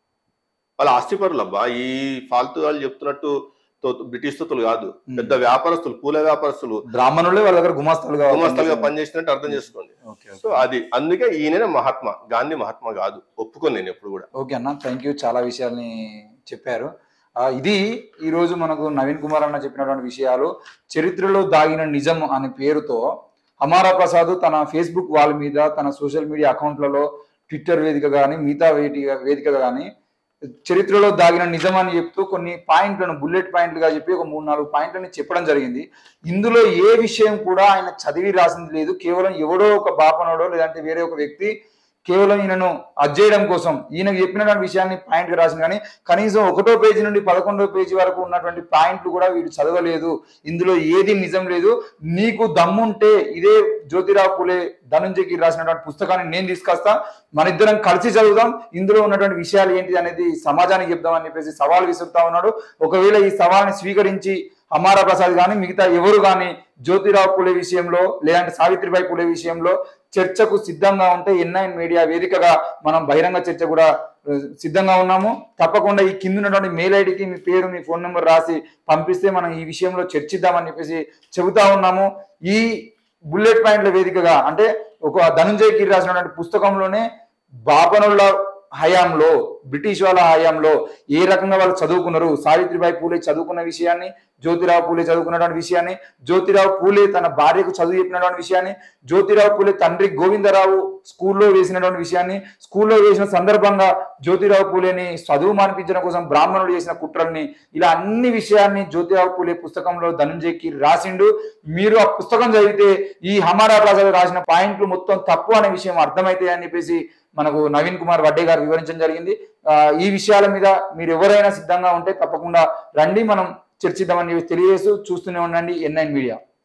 వాళ్ళ ఆస్తి పరులబ్బా ఈ ఫాల్తు వాళ్ళు చెప్తున్నట్టు తో- బ్రిటిష్ తోతులు కాదు ఉమ్. పెద్ద వ్యాపారస్తులు పూల వ్యాపారస్తులు బ్రాహ్మణులే వాళ్ళ దగ్గర గుమాస్తాలుగా గుమస్తలుగా పనిచేసినట్టు అర్థం చేసుకోండి ఓకే సో అది అందుకే ఈయన మహాత్మా గాంధీ మహాత్మా కాదు ఒప్పుకోను నేను ఎప్పుడు కూడా ఓకే అన్న థ్యాంక్ యూ చాలా విషయాల్ని చెప్పారు ఆ, ఇది ఈ రోజు మనకు నవీన్ కుమార్ అన్న చెప్పినటువంటి విషయాలు చరిత్రలో దాగిన నిజం అనే పేరుతో అమారా ప్రసాద్ తన ఫేస్బుక్ వాల్ మీద తన సోషల్ మీడియా అకౌంట్లలో ట్విట్టర్ వేదిక కానీ మిగతా వేదిక వేదిక కానీ చరిత్రలో దాగిన నిజం అని చెప్తూ కొన్ని పాయింట్లను బుల్లెట్ పాయింట్లుగా చెప్పి ఒక మూడు నాలుగు పాయింట్లని చెప్పడం జరిగింది ఇందులో ఏ విషయం కూడా ఆయన చదివి రాసింది లేదు కేవలం ఎవడో ఒక బాపనోడో లేదంటే వేరే ఒక వ్యక్తి కేవలం ఈయనను అజ్జేయడం కోసం ఈయనకు చెప్పినటువంటి విషయాన్ని పాయింట్ గా రాసింది కానీ కనీసం ఒకటో పేజీ నుండి పదకొండో పేజీ వరకు ఉన్నటువంటి పాయింట్లు కూడా వీడు చదవలేదు ఇందులో ఏది నిజం లేదు నీకు దమ్ముంటే ఇదే జ్యోతిరావు పూలే ధనుంజయకి రాసినటువంటి పుస్తకాన్ని నేను తీసుకొస్తా మన ఇద్దరం కలిసి చదువుదాం ఇందులో ఉన్నటువంటి విషయాలు ఏంటి అనేది సమాజానికి చెప్దామని చెప్పేసి సవాల్ విసురుతా ఉన్నాడు ఒకవేళ ఈ సవాల్ని స్వీకరించి అమారా ప్రసాద్ కానీ మిగతా ఎవరు కానీ జ్యోతిరావు పూలే విషయంలో లేదంటే సావిత్రిబాయి పూలే విషయంలో చర్చకు సిద్ధంగా ఉంటే ఎన్ఐన్ మీడియా వేదికగా మనం బహిరంగ చర్చ కూడా ఆ, సిద్ధంగా ఉన్నాము తప్పకుండా ఈ కింద ఉన్నటువంటి మెయిల్ ఐడికి మీ పేరు మీ ఫోన్ నెంబర్ రాసి పంపిస్తే మనం ఈ విషయంలో చర్చిద్దామని చెప్పేసి చెబుతా ఉన్నాము ఈ బుల్లెట్ పాయింట్ల వేదికగా అంటే ఒక ధనుంజయ్ గిరి రాసినటువంటి పుస్తకంలోనే బాపనుల హయాంలో బ్రిటిష్ వాళ్ళ హయాంలో ఏ రకంగా వాళ్ళు చదువుకున్నారు సావిత్రిబాయి పూలే చదువుకున్న విషయాన్ని జ్యోతిరావు పూలే చదువుకున్నటువంటి విషయాన్ని జ్యోతిరావు పూలే తన భార్యకు చదువు చెప్పినటువంటి విషయాన్ని జ్యోతిరావు పూలే తండ్రి గోవిందరావు స్కూల్లో వేసినటువంటి విషయాన్ని స్కూల్లో వేసిన సందర్భంగా జ్యోతిరావు పూలేని చదువు మానిపించడం కోసం బ్రాహ్మణుడు చేసిన కుట్రల్ని ఇలా అన్ని విషయాన్ని జ్యోతిరావు పూలే పుస్తకంలో ధనుంజయ్కి రాసిండు మీరు ఆ పుస్తకం చదివితే ఈ హమారా ప్రసాద్ రాసిన పాయింట్లు మొత్తం తప్పు అనే విషయం అర్థమైతే అని చెప్పేసి మనకు నవీన్ కుమార్ వడ్డే గారు వివరించడం జరిగింది ఆ, ఈ విషయాల మీద మీరు ఎవరైనా సిద్ధంగా ఉంటే తప్పకుండా రండి మనం చర్చిద్దామని తెలియజేస్తూ చూస్తూనే ఉండండి ఎన్ఐన్ మీడియా